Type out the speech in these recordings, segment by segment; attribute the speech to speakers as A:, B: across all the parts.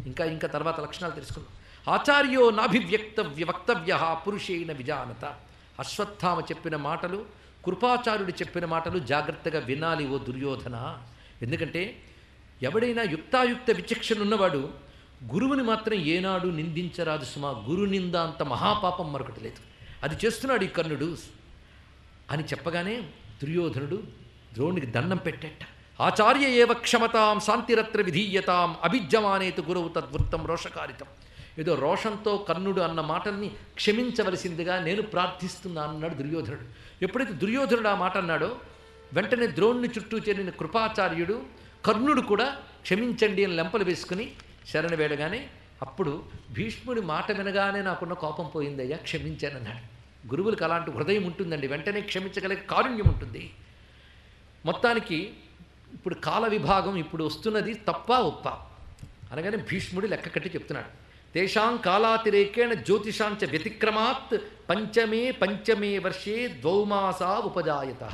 A: ఇంకా ఇంకా తర్వాత లక్షణాలు తెలుసుకుందాం ఆచార్యో నాభివ్యక్తవ్య వక్తవ్య పురుషేణ విజానత అశ్వత్థామ చెప్పిన మాటలు కృపాచార్యుడు చెప్పిన మాటలు జాగ్రత్తగా వినాలి ఓ దుర్యోధన ఎందుకంటే ఎవడైనా యుక్తాయుక్త విచక్షణ ఉన్నవాడు గురువుని మాత్రం ఏనాడు నిందించరాదు సుమా గురు నింద అంత మహాపాపం మరొకటి లేదు అది చేస్తున్నాడు ఈ కర్ణుడు అని చెప్పగానే దుర్యోధనుడు ద్రోణుడికి దండం పెట్టేట ఆచార్య ఏవ క్షమతాం శాంతిరత్ర విధీయతాం అభిజ్యమానేతు గురువు తద్వృత్తం రోషకారితం ఏదో రోషంతో కర్ణుడు అన్న మాటల్ని క్షమించవలసిందిగా నేను ప్రార్థిస్తున్నాను అన్నాడు దుర్యోధనుడు ఎప్పుడైతే దుర్యోధనుడు ఆ మాట అన్నాడో వెంటనే ద్రోణుని చుట్టూ చేరిన కృపాచార్యుడు కర్ణుడు కూడా క్షమించండి అని లెంపలు వేసుకుని శరణ వేడగానే అప్పుడు భీష్ముడి మాట వినగానే నాకున్న కోపం పోయిందయ్యా క్షమించానన్నాడు గురువులకు అలాంటి హృదయం ఉంటుందండి వెంటనే క్షమించగలిగే కారుణ్యం ఉంటుంది మొత్తానికి ఇప్పుడు కాల విభాగం ఇప్పుడు వస్తున్నది తప్ప ఒప్ప అనగానే భీష్ముడు లెక్క కట్టి చెప్తున్నాడు తేషాం కాలాతిరేకేణ జ్యోతిషాంచ వ్యతిక్రమాత్ పంచమే పంచమే వర్షే ద్వౌమాసా ఉపజాయత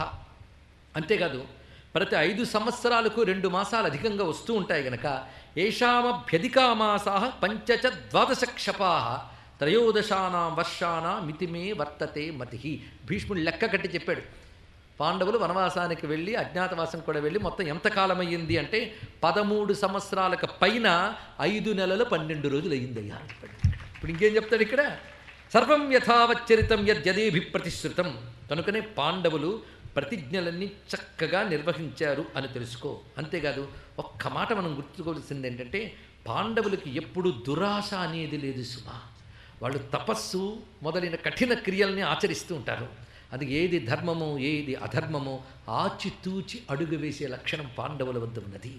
A: అంతేకాదు ప్రతి ఐదు సంవత్సరాలకు రెండు మాసాలు అధికంగా వస్తూ ఉంటాయి గనక ఏషామభ్యధికా మాసా పంచచ ద్వాదశ క్షపా త్రయోదశానాం వర్షానా మితిమే వర్తతే మతి భీష్ముడు లెక్క కట్టి చెప్పాడు పాండవులు వనవాసానికి వెళ్ళి అజ్ఞాతవాసం కూడా వెళ్ళి మొత్తం ఎంత కాలం అయ్యింది అంటే పదమూడు సంవత్సరాలకు పైన ఐదు నెలలు పన్నెండు రోజులు అయ్యిందయ్యా అని చెప్పాడు. ఇప్పుడు ఇంకేం చెప్తాడు ఇక్కడ సర్వం యథావచ్చరితం యద్యదేభి ప్రతిశ్రుతం కనుకనే పాండవులు ప్రతిజ్ఞలన్నీ చక్కగా నిర్వహించారు అని తెలుసుకో అంతేకాదు ఒక్క మాట మనం గుర్తుకోవాల్సింది ఏంటంటే పాండవులకి ఎప్పుడు దురాశ అనేది లేదు సుమా వాళ్ళు తపస్సు మొదలైన కఠిన క్రియల్ని ఆచరిస్తూ ఉంటారు అది ఏది ధర్మమో ఏది అధర్మమో ఆచితూచి అడుగు వేసే లక్షణం పాండవుల వద్ద ఉన్నది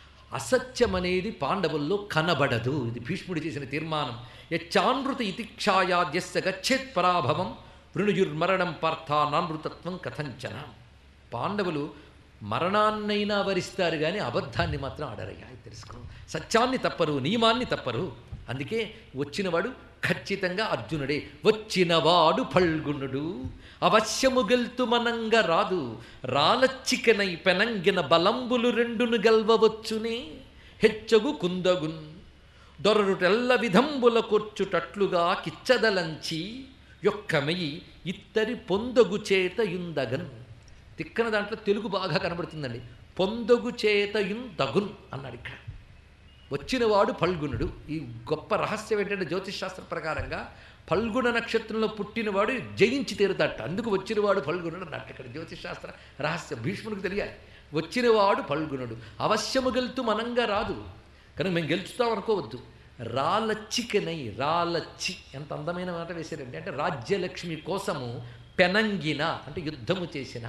A: అసత్యం అనేది పాండవుల్లో కనబడదు ఇది భీష్ముడు చేసిన తీర్మానం యచ్చానృత ఇతిక్షాయాద్యస్య గచ్చేత్ పరాభవం వృణుయుర్మరణం పార్థ నానృతత్వం కథంచన పాండవులు మరణాన్నైనా వరిస్తారు కానీ అబద్ధాన్ని మాత్రం ఆడరయ్యా ఇది తెలుసుకో సత్యాన్ని తప్పరు నియమాన్ని తప్పరు అందుకే వచ్చినవాడు ఖచ్చితంగా అర్జునుడే వచ్చినవాడు ఫల్గుణుడు అవశ్యము గెల్తు మనంగా రాదు రాలచ్చికనై పెనంగిన బలంబులు రెండును గెల్వవచ్చునే హెచ్చగు కుందగున్ దొరరుటెల్ల విధంబుల కూర్చుటట్లుగా కిచ్చదలంచి యొక్కమయి ఇత్తరి పొందగు చేత యుందగన్ తిక్కన దాంట్లో తెలుగు బాగా కనబడుతుందండి పొందగు చేత యుందగున్ అన్నాడు ఇక్కడ వచ్చినవాడు ఫల్గుణుడు ఈ గొప్ప రహస్యం ఏంటంటే జ్యోతిష్ శాస్త్ర ప్రకారంగా ఫల్గుణ నక్షత్రంలో పుట్టినవాడు జయించి తీరుతాట అందుకు వచ్చినవాడు ఫల్గుణుడు అన్నట్టు ఇక్కడ జ్యోతిష్ శాస్త్ర రహస్యం భీష్ముడికి తెలియాలి వచ్చినవాడు ఫల్గుణుడు అవశ్యము గెలుతూ మనంగా రాదు కనుక మేము గెలుచుతాం అనుకోవద్దు రాలచ్చికనై రాలచ్చి ఎంత అందమైన మాట వేశారండి అంటే రాజ్యలక్ష్మి కోసము పెనంగిన అంటే యుద్ధము చేసిన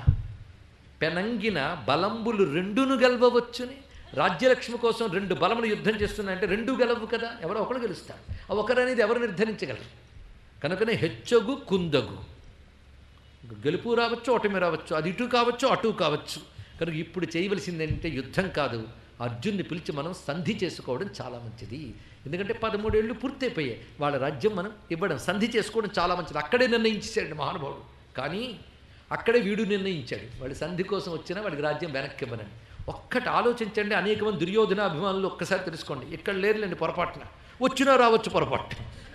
A: పెనంగిన బలంబులు రెండును గెలవవచ్చుని రాజ్యలక్ష్మి కోసం రెండు బలములు యుద్ధం చేస్తున్నాయంటే రెండు గెలవు కదా ఎవరో ఒకరు గెలుస్తారు ఆ ఒకరు అనేది ఎవరు నిర్ధరించగలరు కనుకనే హెచ్చగు కుందగు గెలుపు రావచ్చు ఓటమి రావచ్చు అది ఇటు కావచ్చు అటు కావచ్చు కనుక ఇప్పుడు చేయవలసింది ఏంటంటే యుద్ధం కాదు అర్జున్ని పిలిచి మనం సంధి చేసుకోవడం చాలా మంచిది ఎందుకంటే పదమూడేళ్ళు పూర్తయిపోయాయి వాళ్ళ రాజ్యం మనం ఇవ్వడం సంధి చేసుకోవడం చాలా మంచిది అక్కడే నిర్ణయించాడు మహానుభావుడు కానీ అక్కడే వీడు నిర్ణయించాడు వాడి సంధి కోసం వచ్చినా వాడికి రాజ్యం వెనక్కి ఇవ్వనని ఒక్కటి ఆలోచించండి అనేక మంది దుర్యోధన అభిమానులు ఒక్కసారి తెలుసుకోండి ఇక్కడ లేరులేండి పొరపాటున వచ్చినా రావచ్చు పొరపాటు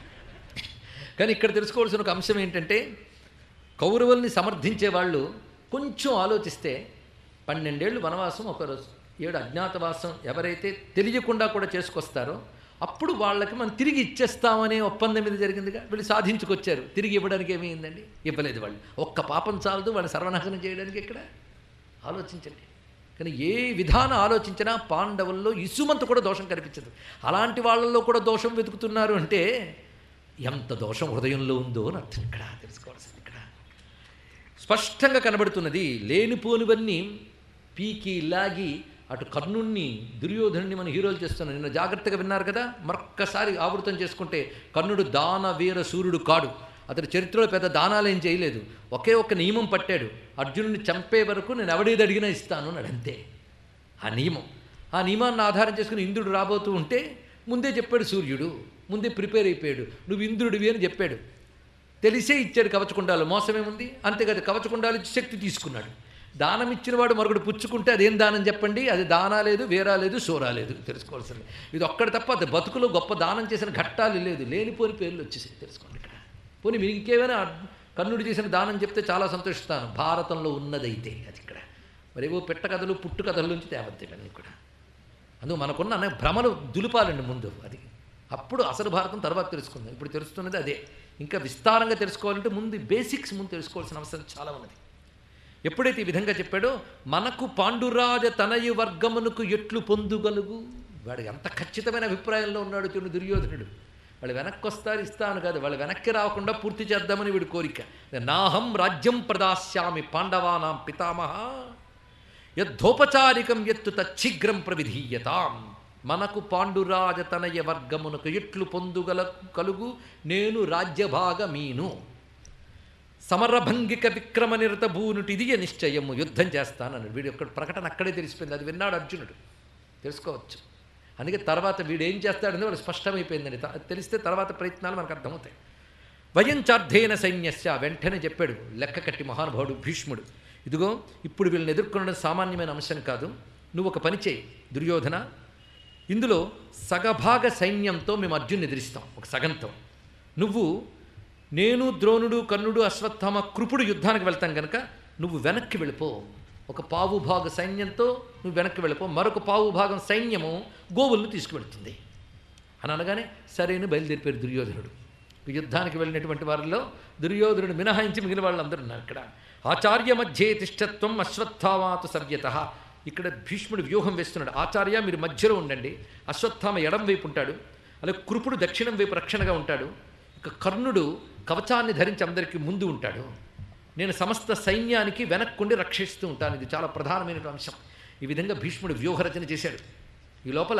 A: కానీ ఇక్కడ తెలుసుకోవాల్సిన ఒక అంశం ఏంటంటే కౌరవుల్ని సమర్థించే వాళ్ళు కొంచెం ఆలోచిస్తే పన్నెండేళ్ళు వనవాసం ఒక రోజు ఏడు అజ్ఞాతవాసం ఎవరైతే తెలియకుండా కూడా చేసుకొస్తారో అప్పుడు వాళ్ళకి మనం తిరిగి ఇచ్చేస్తామనే ఒప్పందం మీద జరిగిందిగా వీళ్ళు సాధించుకొచ్చారు తిరిగి ఇవ్వడానికి ఏమైందండి ఇవ్వలేదు వాళ్ళు ఒక్క పాపం చాలదు వాళ్ళని సర్వనాశనం చేయడానికి ఇక్కడ ఆలోచించండి కానీ ఏ విధానం ఆలోచించినా పాండవుల్లో ఇసుమంత కూడా దోషం కనిపించదు అలాంటి వాళ్ళల్లో కూడా దోషం వెతుకుతున్నారు అంటే ఎంత దోషం హృదయంలో ఉందో అని అర్థం ఇక్కడ తెలుసుకోవాల్సింది ఇక్కడ స్పష్టంగా కనబడుతున్నది లేనిపోనివన్నీ పీకి లాగి అటు కర్ణుణ్ణి దుర్యోధనుని మన హీరోలు చేస్తున్నాం నిన్న జాగ్రత్తగా విన్నారు కదా మరొక్కసారి ఆవృతం చేసుకుంటే కర్ణుడు దాన వీర సూర్యుడు కాడు అతడు చరిత్రలో పెద్ద దానాలేం చేయలేదు ఒకే ఒక్క నియమం పట్టాడు అర్జునుడిని చంపే వరకు నేను ఎవడేది అడిగినా ఇస్తాను అన్నాడు అంతే ఆ నియమం ఆ నియమాన్ని ఆధారం చేసుకుని ఇంద్రుడు రాబోతూ ఉంటే ముందే చెప్పాడు సూర్యుడు ముందే ప్రిపేర్ అయిపోయాడు నువ్వు ఇంద్రుడివి అని చెప్పాడు తెలిసే ఇచ్చాడు కవచకుండాలు మోసమేముంది అంతేకాదు కవచకుండాలు ఇచ్చి శక్తి తీసుకున్నాడు దానం ఇచ్చినవాడు మరొకటి పుచ్చుకుంటే అదేం దానం చెప్పండి అది దానా లేదు వేరా లేదు సోరా లేదు తెలుసుకోవాల్సింది ఇది ఒక్కటి తప్ప అది బతుకులో గొప్ప దానం చేసిన ఘట్టాలు లేదు లేనిపోని పేర్లు వచ్చేసాయి తెలుసుకోండి ఇక్కడ పోనీ మీరు ఇంకేమైనా కర్ణుడు చేసిన దానం చెప్తే చాలా సంతోషిస్తాను భారతంలో ఉన్నదైతే అది ఇక్కడ మరేవో పెట్ట కథలు పుట్టు కథల నుంచి తేవద్దు ఇవన్నీ కూడా అందుకు మనకున్న అనే భ్రమలు దులుపాలండి ముందు అది అప్పుడు అసలు భారతం తర్వాత తెలుసుకుందాం ఇప్పుడు తెలుస్తున్నది అదే ఇంకా విస్తారంగా తెలుసుకోవాలంటే ముందు బేసిక్స్ ముందు తెలుసుకోవాల్సిన అవసరం చాలా ఉన్నది ఎప్పుడైతే ఈ విధంగా చెప్పాడో మనకు పాండురాజ తనయు వర్గమునకు ఎట్లు పొందుగలుగు వాడు ఎంత ఖచ్చితమైన అభిప్రాయంలో ఉన్నాడు చూడు దుర్యోధనుడు వాళ్ళు వెనక్కి వస్తారు ఇస్తాను కాదు వాళ్ళు వెనక్కి రాకుండా పూర్తి చేద్దామని వీడి కోరిక నాహం రాజ్యం ప్రదాస్యామి పాండవానాం పితామహ యద్ధోపచారికం ఎత్తు తచ్చిగ్రం ప్రవిధీయతాం మనకు పాండురాజ తనయ వర్గమునకు ఎట్లు పొందుగల కలుగు నేను రాజ్యభాగమీను సమరభంగిక విక్రమ నిరత భూనుటిది నిశ్చయము యుద్ధం చేస్తానన్నాడు వీడు యొక్క ప్రకటన అక్కడే తెలిసిపోయింది అది విన్నాడు అర్జునుడు తెలుసుకోవచ్చు అందుకే తర్వాత వీడు ఏం చేస్తాడని వాడు స్పష్టమైపోయిందని త- తెలిస్తే తర్వాత ప్రయత్నాలు మనకు అర్థమవుతాయి వయంచార్థేన సైన్యస్య వెంటనే చెప్పాడు లెక్క కట్టి మహానుభావుడు భీష్ముడు ఇదిగో ఇప్పుడు వీళ్ళని ఎదుర్కొనడం సామాన్యమైన అంశం కాదు నువ్వు ఒక పని చేయి దుర్యోధన ఇందులో సగభాగ సైన్యంతో మేము అర్జున్ని ఎదిరిస్తాం ఒక సగంతో నువ్వు నేను ద్రోణుడు కర్ణుడు అశ్వత్థామ కృపుడు యుద్ధానికి వెళ్తాం కనుక నువ్వు వెనక్కి వెళ్ళిపో ఒక పావు భాగ సైన్యంతో నువ్వు వెనక్కి వెళ్ళిపో మరొక పావు భాగం సైన్యము గోవులను తీసుకువెళ్తుంది అని అనగానే సరైన బయలుదేరిపోయారు దుర్యోధనుడు యుద్ధానికి వెళ్ళినటువంటి వారిలో దుర్యోధనుడు మినహాయించి మిగిలిన వాళ్ళందరూ ఉన్నారు ఇక్కడ ఆచార్య మధ్యే తిష్టత్వం అశ్వత్థామాతు సవ్యత ఇక్కడ భీష్ముడు వ్యూహం వేస్తున్నాడు ఆచార్య మీరు మధ్యలో ఉండండి అశ్వత్థామ ఎడం వైపు ఉంటాడు అలాగే కృపుడు దక్షిణం వైపు రక్షణగా ఉంటాడు ఇక కర్ణుడు కవచాన్ని ధరించి అందరికీ ముందు ఉంటాడు నేను సమస్త సైన్యానికి వెనక్కుండి రక్షిస్తూ ఉంటాను ఇది చాలా ప్రధానమైన అంశం ఈ విధంగా భీష్ముడు వ్యూహరచన చేశాడు ఈ లోపల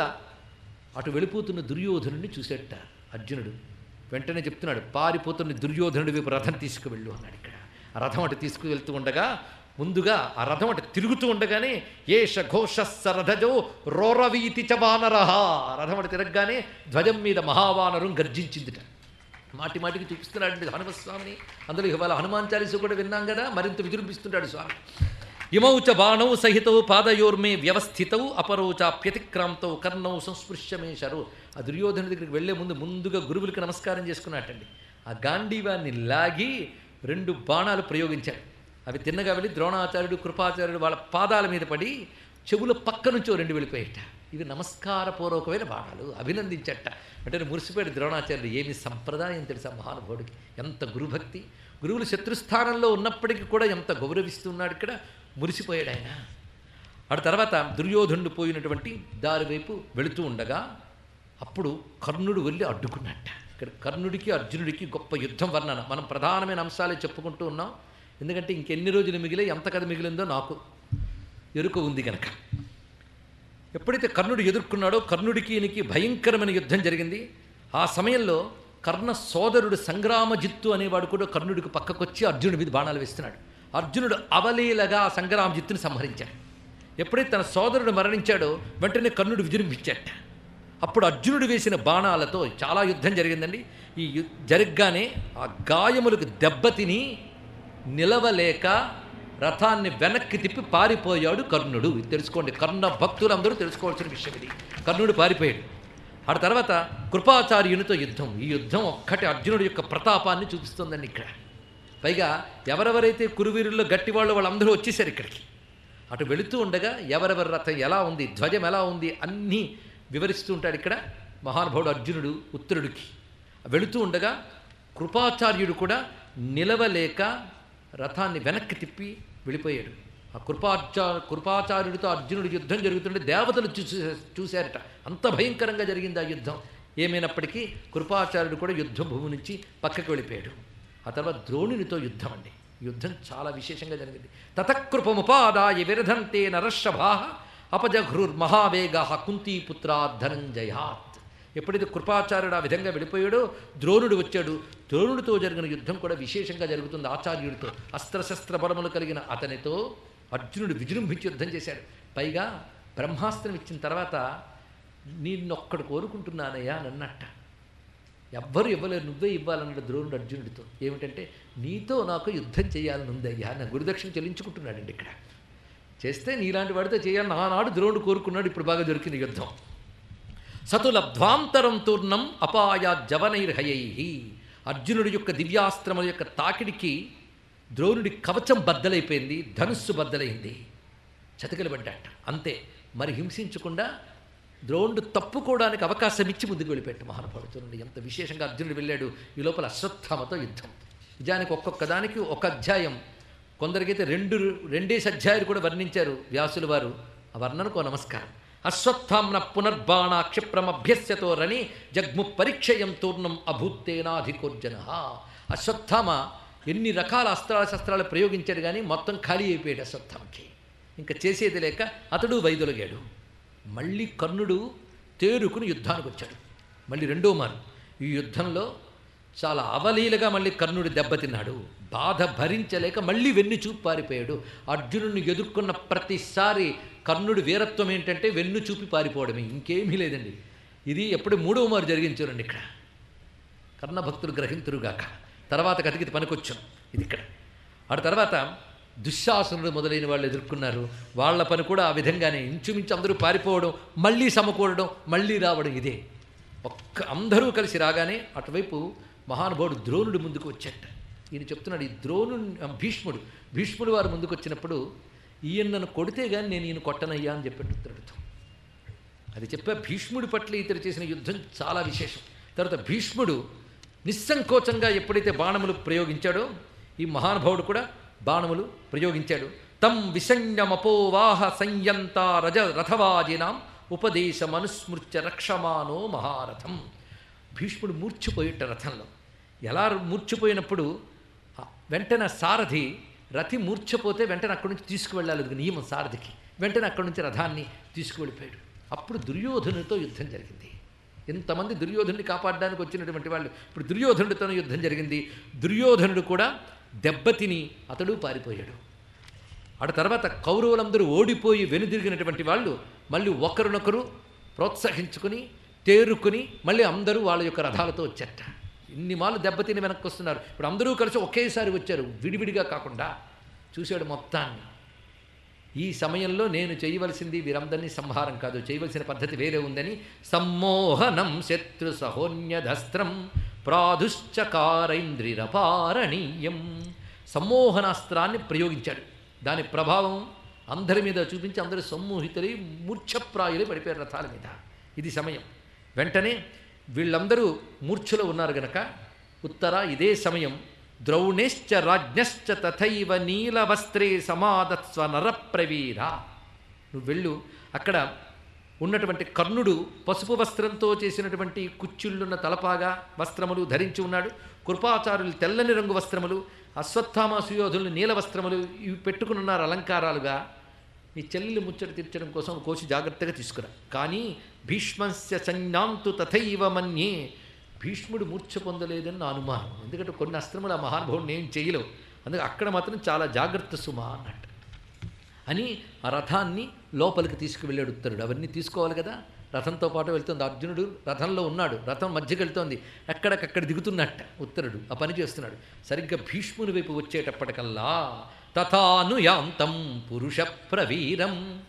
A: అటు వెళ్ళిపోతున్న దుర్యోధనుడిని చూసేట అర్జునుడు వెంటనే చెప్తున్నాడు పారిపోతున్న దుర్యోధనుడి వైపు రథం తీసుకువెళ్ళు అన్నాడు ఇక్కడ ఆ రథం అటు తీసుకువెళ్తూ ఉండగా ముందుగా ఆ రథం అటు తిరుగుతూ ఉండగానే ఏష ఘోష సరథజో రోరవీతి చ వానరహ రథం అటు తిరగగానే ధ్వజం మీద మహావానరం గర్జించిందిట మాటి మాటికి చూపిస్తున్నాడు హనుమస్వామిని అందులో ఇవాళ హనుమాన్ చాలీసు కూడా విన్నాం కదా మరింత విజృంభిస్తుంటాడు స్వామి ఇమౌ చ బాణౌ సహితౌ పాదయోర్మే వ్యవస్థితౌ అపరౌ చాప్యతిక్రాంతౌ కర్ణౌ సంస్పృశ్యమేశారు ఆ దుర్యోధను దగ్గరికి వెళ్లే ముందు ముందుగా గురువులకి నమస్కారం చేసుకున్నట్టండి ఆ గాంధీవాన్ని లాగి రెండు బాణాలు ప్రయోగించాడు అవి తిన్నగా వెళ్ళి ద్రోణాచార్యుడు కృపాచార్యుడు వాళ్ళ పాదాల మీద పడి చెవుల పక్క నుంచి ఓ రెండు వెళ్ళిపోయేట ఇవి నమస్కారపూర్వకమైన బాణాలు అభినందించట అంటే మురిసిపోయాడు ద్రోణాచార్యుడు ఏమి సంప్రదాయం తెలుసా మహానుభావుడికి ఎంత గురుభక్తి గురువులు శత్రుస్థానంలో ఉన్నప్పటికీ కూడా ఎంత గౌరవిస్తున్నాడు ఇక్కడ మురిసిపోయాడు ఆయన ఆ తర్వాత దుర్యోధనుడు పోయినటువంటి దారి వైపు వెళుతూ ఉండగా అప్పుడు కర్ణుడు వెళ్ళి అడ్డుకున్నట్ట ఇక్కడ కర్ణుడికి అర్జునుడికి గొప్ప యుద్ధం వర్ణన మనం ప్రధానమైన అంశాలే చెప్పుకుంటూ ఉన్నాం ఎందుకంటే ఇంకెన్ని రోజులు మిగిలే ఎంత కథ మిగిలిందో నాకు ఎరుక ఉంది కనుక ఎప్పుడైతే కర్ణుడు ఎదుర్కొన్నాడో కర్ణుడికి ఈయనకి భయంకరమైన యుద్ధం జరిగింది ఆ సమయంలో కర్ణ సోదరుడు సంగ్రామజిత్తు అనేవాడు కూడా కర్ణుడికి పక్కకొచ్చి అర్జునుడి మీద బాణాలు వేస్తున్నాడు అర్జునుడు అవలీలగా ఆ సంగ్రామజిత్తుని సంహరించాడు ఎప్పుడైతే తన సోదరుడు మరణించాడో వెంటనే కర్ణుడు విజృంభించాట అప్పుడు అర్జునుడు వేసిన బాణాలతో చాలా యుద్ధం జరిగిందండి ఈ యు- జరగ్గానే ఆ గాయములకు దెబ్బతిని నిలవలేక రథాన్ని వెనక్కి తిప్పి పారిపోయాడు కర్ణుడు ఇది తెలుసుకోండి కర్ణ భక్తులందరూ తెలుసుకోవాల్సిన విషయం ఇది కర్ణుడు పారిపోయాడు ఆ తర్వాత కృపాచార్యునితో యుద్ధం ఈ యుద్ధం ఒక్కటి అర్జునుడి యొక్క ప్రతాపాన్ని చూపిస్తుందండి ఇక్కడ పైగా ఎవరెవరైతే కురువీరుల్లో గట్టివాళ్ళు వాళ్ళందరూ వచ్చేసారు ఇక్కడికి అటు వెళుతూ ఉండగా ఎవరెవరి రథం ఎలా ఉంది ధ్వజం ఎలా ఉంది అన్నీ వివరిస్తూ ఉంటాడు ఇక్కడ మహానుభావుడు అర్జునుడు ఉత్తరుడికి వెళుతూ ఉండగా కృపాచార్యుడు కూడా నిలవలేక రథాన్ని వెనక్కి తిప్పి వెళ్ళిపోయాడు ఆ కృపాచా కృపాచార్యుడితో అర్జునుడి యుద్ధం జరుగుతుంటే దేవతలు చూసే చూశారట అంత భయంకరంగా జరిగింది ఆ యుద్ధం ఏమైనప్పటికీ కృపాచార్యుడు కూడా యుద్ధ భూమి నుంచి పక్కకి వెళ్ళిపోయాడు ఆ తర్వాత ద్రోణునితో యుద్ధం అండి యుద్ధం చాలా విశేషంగా జరిగింది తతకృపముపాదాయ విరధంతే నరషభా అపజఘ్రుర్మహావేగ కుంతీపుత్రా ధనంజయాత్ ఎప్పుడైతే కృపాచార్యుడు ఆ విధంగా వెళ్ళిపోయాడో ద్రోణుడు వచ్చాడు ద్రోణుడితో జరిగిన యుద్ధం కూడా విశేషంగా జరుగుతుంది ఆచార్యుడితో అస్త్రశస్త్ర బలములు కలిగిన అతనితో అర్జునుడు విజృంభించి యుద్ధం చేశాడు పైగా బ్రహ్మాస్త్రం ఇచ్చిన తర్వాత నిన్నొక్కడు కోరుకుంటున్నానయ్యా అని అన్నట్ట ఎవ్వరు ఇవ్వలేరు నువ్వే ఇవ్వాలన్నాడు ద్రోణుడు అర్జునుడితో ఏమిటంటే నీతో నాకు యుద్ధం చేయాలని ఉందయ్యా నా గురుదక్షిణ చెల్లించుకుంటున్నాడండి ఇక్కడ చేస్తే నీలాంటి వాడితో చేయాలని ఆనాడు ద్రోణుడు కోరుకున్నాడు ఇప్పుడు బాగా దొరికింది యుద్ధం సతులబ్ధ్వాంతరం తూర్ణం అపాయా జవనైర్హయై అర్జునుడి యొక్క దివ్యాస్త్రముల యొక్క తాకిడికి ద్రోణుడి కవచం బద్దలైపోయింది ధనుస్సు బద్దలైంది చతికిలబడ్డాట అంతే మరి హింసించకుండా ద్రోణుడు తప్పుకోవడానికి అవకాశం ఇచ్చి ముందుకు వెళ్ళిపెట్టు మహానుభావుడు చూడండి ఎంత విశేషంగా అర్జునుడు వెళ్ళాడు ఈ లోపల అశ్వత్థామతో యుద్ధం నిజానికి ఒక్కొక్క దానికి ఒక అధ్యాయం కొందరికైతే రెండు రెండేసి అధ్యాయాలు కూడా వర్ణించారు వ్యాసుల వారు ఆ వర్ణనకు నమస్కారం అశ్వత్థాంన పునర్బాణ క్షిప్రమభ్యస్యతో రని జగ్ము పరిక్షయం తూర్ణం అభూత్తేనాధికోర్జన అశ్వత్థామ ఎన్ని రకాల అస్త్రాల శస్త్రాలు ప్రయోగించాడు కానీ మొత్తం ఖాళీ అయిపోయాడు అశ్వత్థామకి ఇంకా చేసేది లేక అతడు వైదొలిగాడు మళ్ళీ కర్ణుడు తేరుకుని యుద్ధానికి వచ్చాడు మళ్ళీ రెండో మారు ఈ యుద్ధంలో చాలా అవలీలగా మళ్ళీ కర్ణుడు దెబ్బతిన్నాడు బాధ భరించలేక మళ్ళీ వెన్ను చూపు పారిపోయాడు అర్జునుడిని ఎదుర్కొన్న ప్రతిసారి కర్ణుడి వీరత్వం ఏంటంటే వెన్ను చూపి పారిపోవడమే ఇంకేమీ లేదండి ఇది ఎప్పుడు మూడవ మారు జరిగింది చూడండి ఇక్కడ కర్ణభక్తులు గ్రహింతురుగాక తర్వాత కతికి పనికొచ్చాం ఇది ఇక్కడ ఆ తర్వాత దుశ్శాసనుడు మొదలైన వాళ్ళు ఎదుర్కొన్నారు వాళ్ళ పని కూడా ఆ విధంగానే ఇంచుమించు అందరూ పారిపోవడం మళ్ళీ సమకూడడం మళ్ళీ రావడం ఇదే ఒక్క అందరూ కలిసి రాగానే అటువైపు మహానుభావుడు ద్రోణుడు ముందుకు వచ్చాట ఈయన చెప్తున్నాడు ఈ ద్రోణు భీష్ముడు భీష్ముడు వారు ముందుకు వచ్చినప్పుడు ఈయన నన్ను కొడితే కానీ నేను ఈయన కొట్టనయ్యా అని చెప్పాడు ఉత్తరుడితో అది చెప్పా భీష్ముడి పట్ల ఇతరు చేసిన యుద్ధం చాలా విశేషం తర్వాత భీష్ముడు నిస్సంకోచంగా ఎప్పుడైతే బాణములు ప్రయోగించాడో ఈ మహానుభావుడు కూడా బాణములు ప్రయోగించాడు తం విసంయమపోవాహ సంయంత రజ రథవాజినాం ఉపదేశమనుస్మృత్య రక్షమానో మహారథం భీష్ముడు మూర్చిపోయేట రథంలో ఎలా మూర్చిపోయినప్పుడు ఆ వెంటనే సారథి రథి మూర్ఛపోతే వెంటనే అక్కడి నుంచి తీసుకువెళ్ళాలి అది నియమం సారథికి వెంటనే అక్కడి నుంచి రథాన్ని తీసుకువెళ్ళిపోయాడు అప్పుడు దుర్యోధనుడితో యుద్ధం జరిగింది ఇంతమంది దుర్యోధనుడిని కాపాడడానికి వచ్చినటువంటి వాళ్ళు ఇప్పుడు దుర్యోధనుడితో యుద్ధం జరిగింది దుర్యోధనుడు కూడా దెబ్బతిని అతడు పారిపోయాడు ఆ తర్వాత కౌరవులందరూ ఓడిపోయి వెనుదిరిగినటువంటి వాళ్ళు మళ్ళీ ఒకరినొకరు ప్రోత్సహించుకుని తేరుకుని మళ్ళీ అందరూ వాళ్ళ యొక్క రథాలతో వచ్చారట ఇన్ని మాలు దెబ్బతిని వెనక్కి వస్తున్నారు ఇప్పుడు అందరూ కలిసి ఒకేసారి వచ్చారు విడివిడిగా కాకుండా చూశాడు మొత్తాన్ని ఈ సమయంలో నేను చేయవలసింది వీరందరినీ సంహారం కాదు చేయవలసిన పద్ధతి వేరే ఉందని సమ్మోహనం శత్రు సహోన్యధస్త్రం ప్రాదుశ్చకారైంద్రిరపారణీయం సమ్మోహనాస్త్రాన్ని ప్రయోగించాడు దాని ప్రభావం అందరి మీద చూపించి అందరూ సమ్మోహితులై మూర్ఛప్రాయులై పడిపోయారు రథాల మీద ఇది సమయం వెంటనే వీళ్ళందరూ మూర్ఛలో ఉన్నారు గనక ఉత్తర ఇదే సమయం ద్రౌణేశ్చ రాజ్ఞశ్చ తథైవ నీలవస్త్రే సమాదత్స్వ నరప్రవీర నువ్వు వెళ్ళు అక్కడ ఉన్నటువంటి కర్ణుడు పసుపు వస్త్రంతో చేసినటువంటి కుచ్చిళ్ళున్న తలపాగా వస్త్రములు ధరించి ఉన్నాడు కృపాచారులు తెల్లని రంగు వస్త్రములు అశ్వత్థామ సుయోధులు నీల వస్త్రములు ఇవి పెట్టుకుని ఉన్నారు అలంకారాలుగా నీ చెల్లెలు ముచ్చట తీర్చడం కోసం కోసి జాగ్రత్తగా తీసుకురా కానీ భీష్మస్య సంజ్ఞాంతు తథైవ మన్యే భీష్ముడు మూర్ఛ పొందలేదని నా అనుమానం ఎందుకంటే కొన్ని అస్త్రములు ఆ మహానుభావుడు నేను చేయలేవు అందుకే అక్కడ మాత్రం చాలా జాగ్రత్త సుమా అన్నట్టు అని ఆ రథాన్ని లోపలికి తీసుకువెళ్ళాడు ఉత్తరుడు అవన్నీ తీసుకోవాలి కదా రథంతో పాటు వెళ్తుంది అర్జునుడు రథంలో ఉన్నాడు రథం మధ్యకి వెళ్తోంది ఎక్కడికక్కడ దిగుతున్నట్ట ఉత్తరుడు ఆ పని చేస్తున్నాడు సరిగ్గా భీష్ముని వైపు వచ్చేటప్పటికల్లా తథానుయాంతం పురుష ప్రవీరం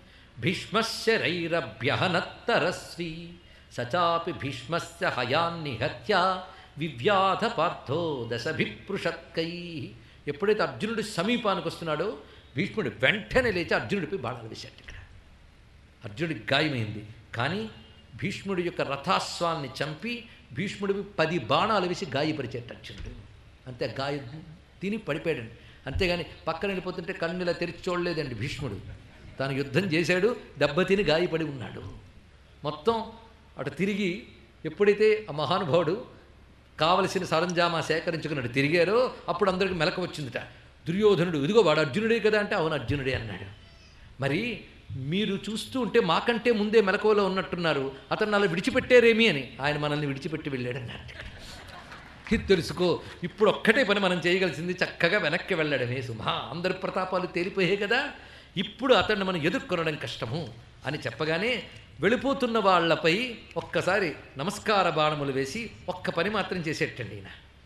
A: భీష్మశరైరభ్యహనత్తరస్వి సచాపి భీష్మస్య హయాన్నిహత్య వివ్యాధ పార్థో దశభిపృషత్కై ఎప్పుడైతే అర్జునుడు సమీపానికి వస్తున్నాడో భీష్ముడు వెంటనే లేచి అర్జునుడిపై బాణాలు వేశాడు ఇక్కడ అర్జునుడికి గాయమైంది కానీ భీష్ముడి యొక్క రథాస్వాన్ని చంపి భీష్ముడికి పది బాణాలు వేసి గాయపరిచేట అర్జునుడు అంతే గాయ తిని పడిపోయాడండి అంతేగాని పక్కన వెళ్ళిపోతుంటే కన్నులా తెరిచి చూడలేదండి భీష్ముడు తాను యుద్ధం చేశాడు దెబ్బతిని గాయపడి ఉన్నాడు మొత్తం అటు తిరిగి ఎప్పుడైతే ఆ మహానుభావుడు కావలసిన సరంజామా సేకరించుకున్నాడు తిరిగారో అప్పుడు అందరికి మెలక వచ్చిందిట దుర్యోధనుడు ఇదిగో వాడు అర్జునుడే కదా అంటే అవును అర్జునుడే అన్నాడు మరి మీరు చూస్తూ ఉంటే మాకంటే ముందే మెలకువలో ఉన్నట్టున్నారు అతను అలా విడిచిపెట్టారేమి అని ఆయన మనల్ని విడిచిపెట్టి వెళ్ళాడు అన్నారు ఇక్కడ. ఇది తెలుసుకో ఇప్పుడు ఒక్కటే పని మనం చేయగలిసింది చక్కగా వెనక్కి వెళ్ళడమే సుమా అందరి ప్రతాపాలు తేలిపోయాయి కదా ఇప్పుడు అతన్ని మనం ఎదుర్కొనడం కష్టము అని చెప్పగానే వెళ్ళిపోతున్న వాళ్ళపై ఒక్కసారి నమస్కార బాణములు వేసి ఒక్క పని మాత్రం చేసేటండి ఈయన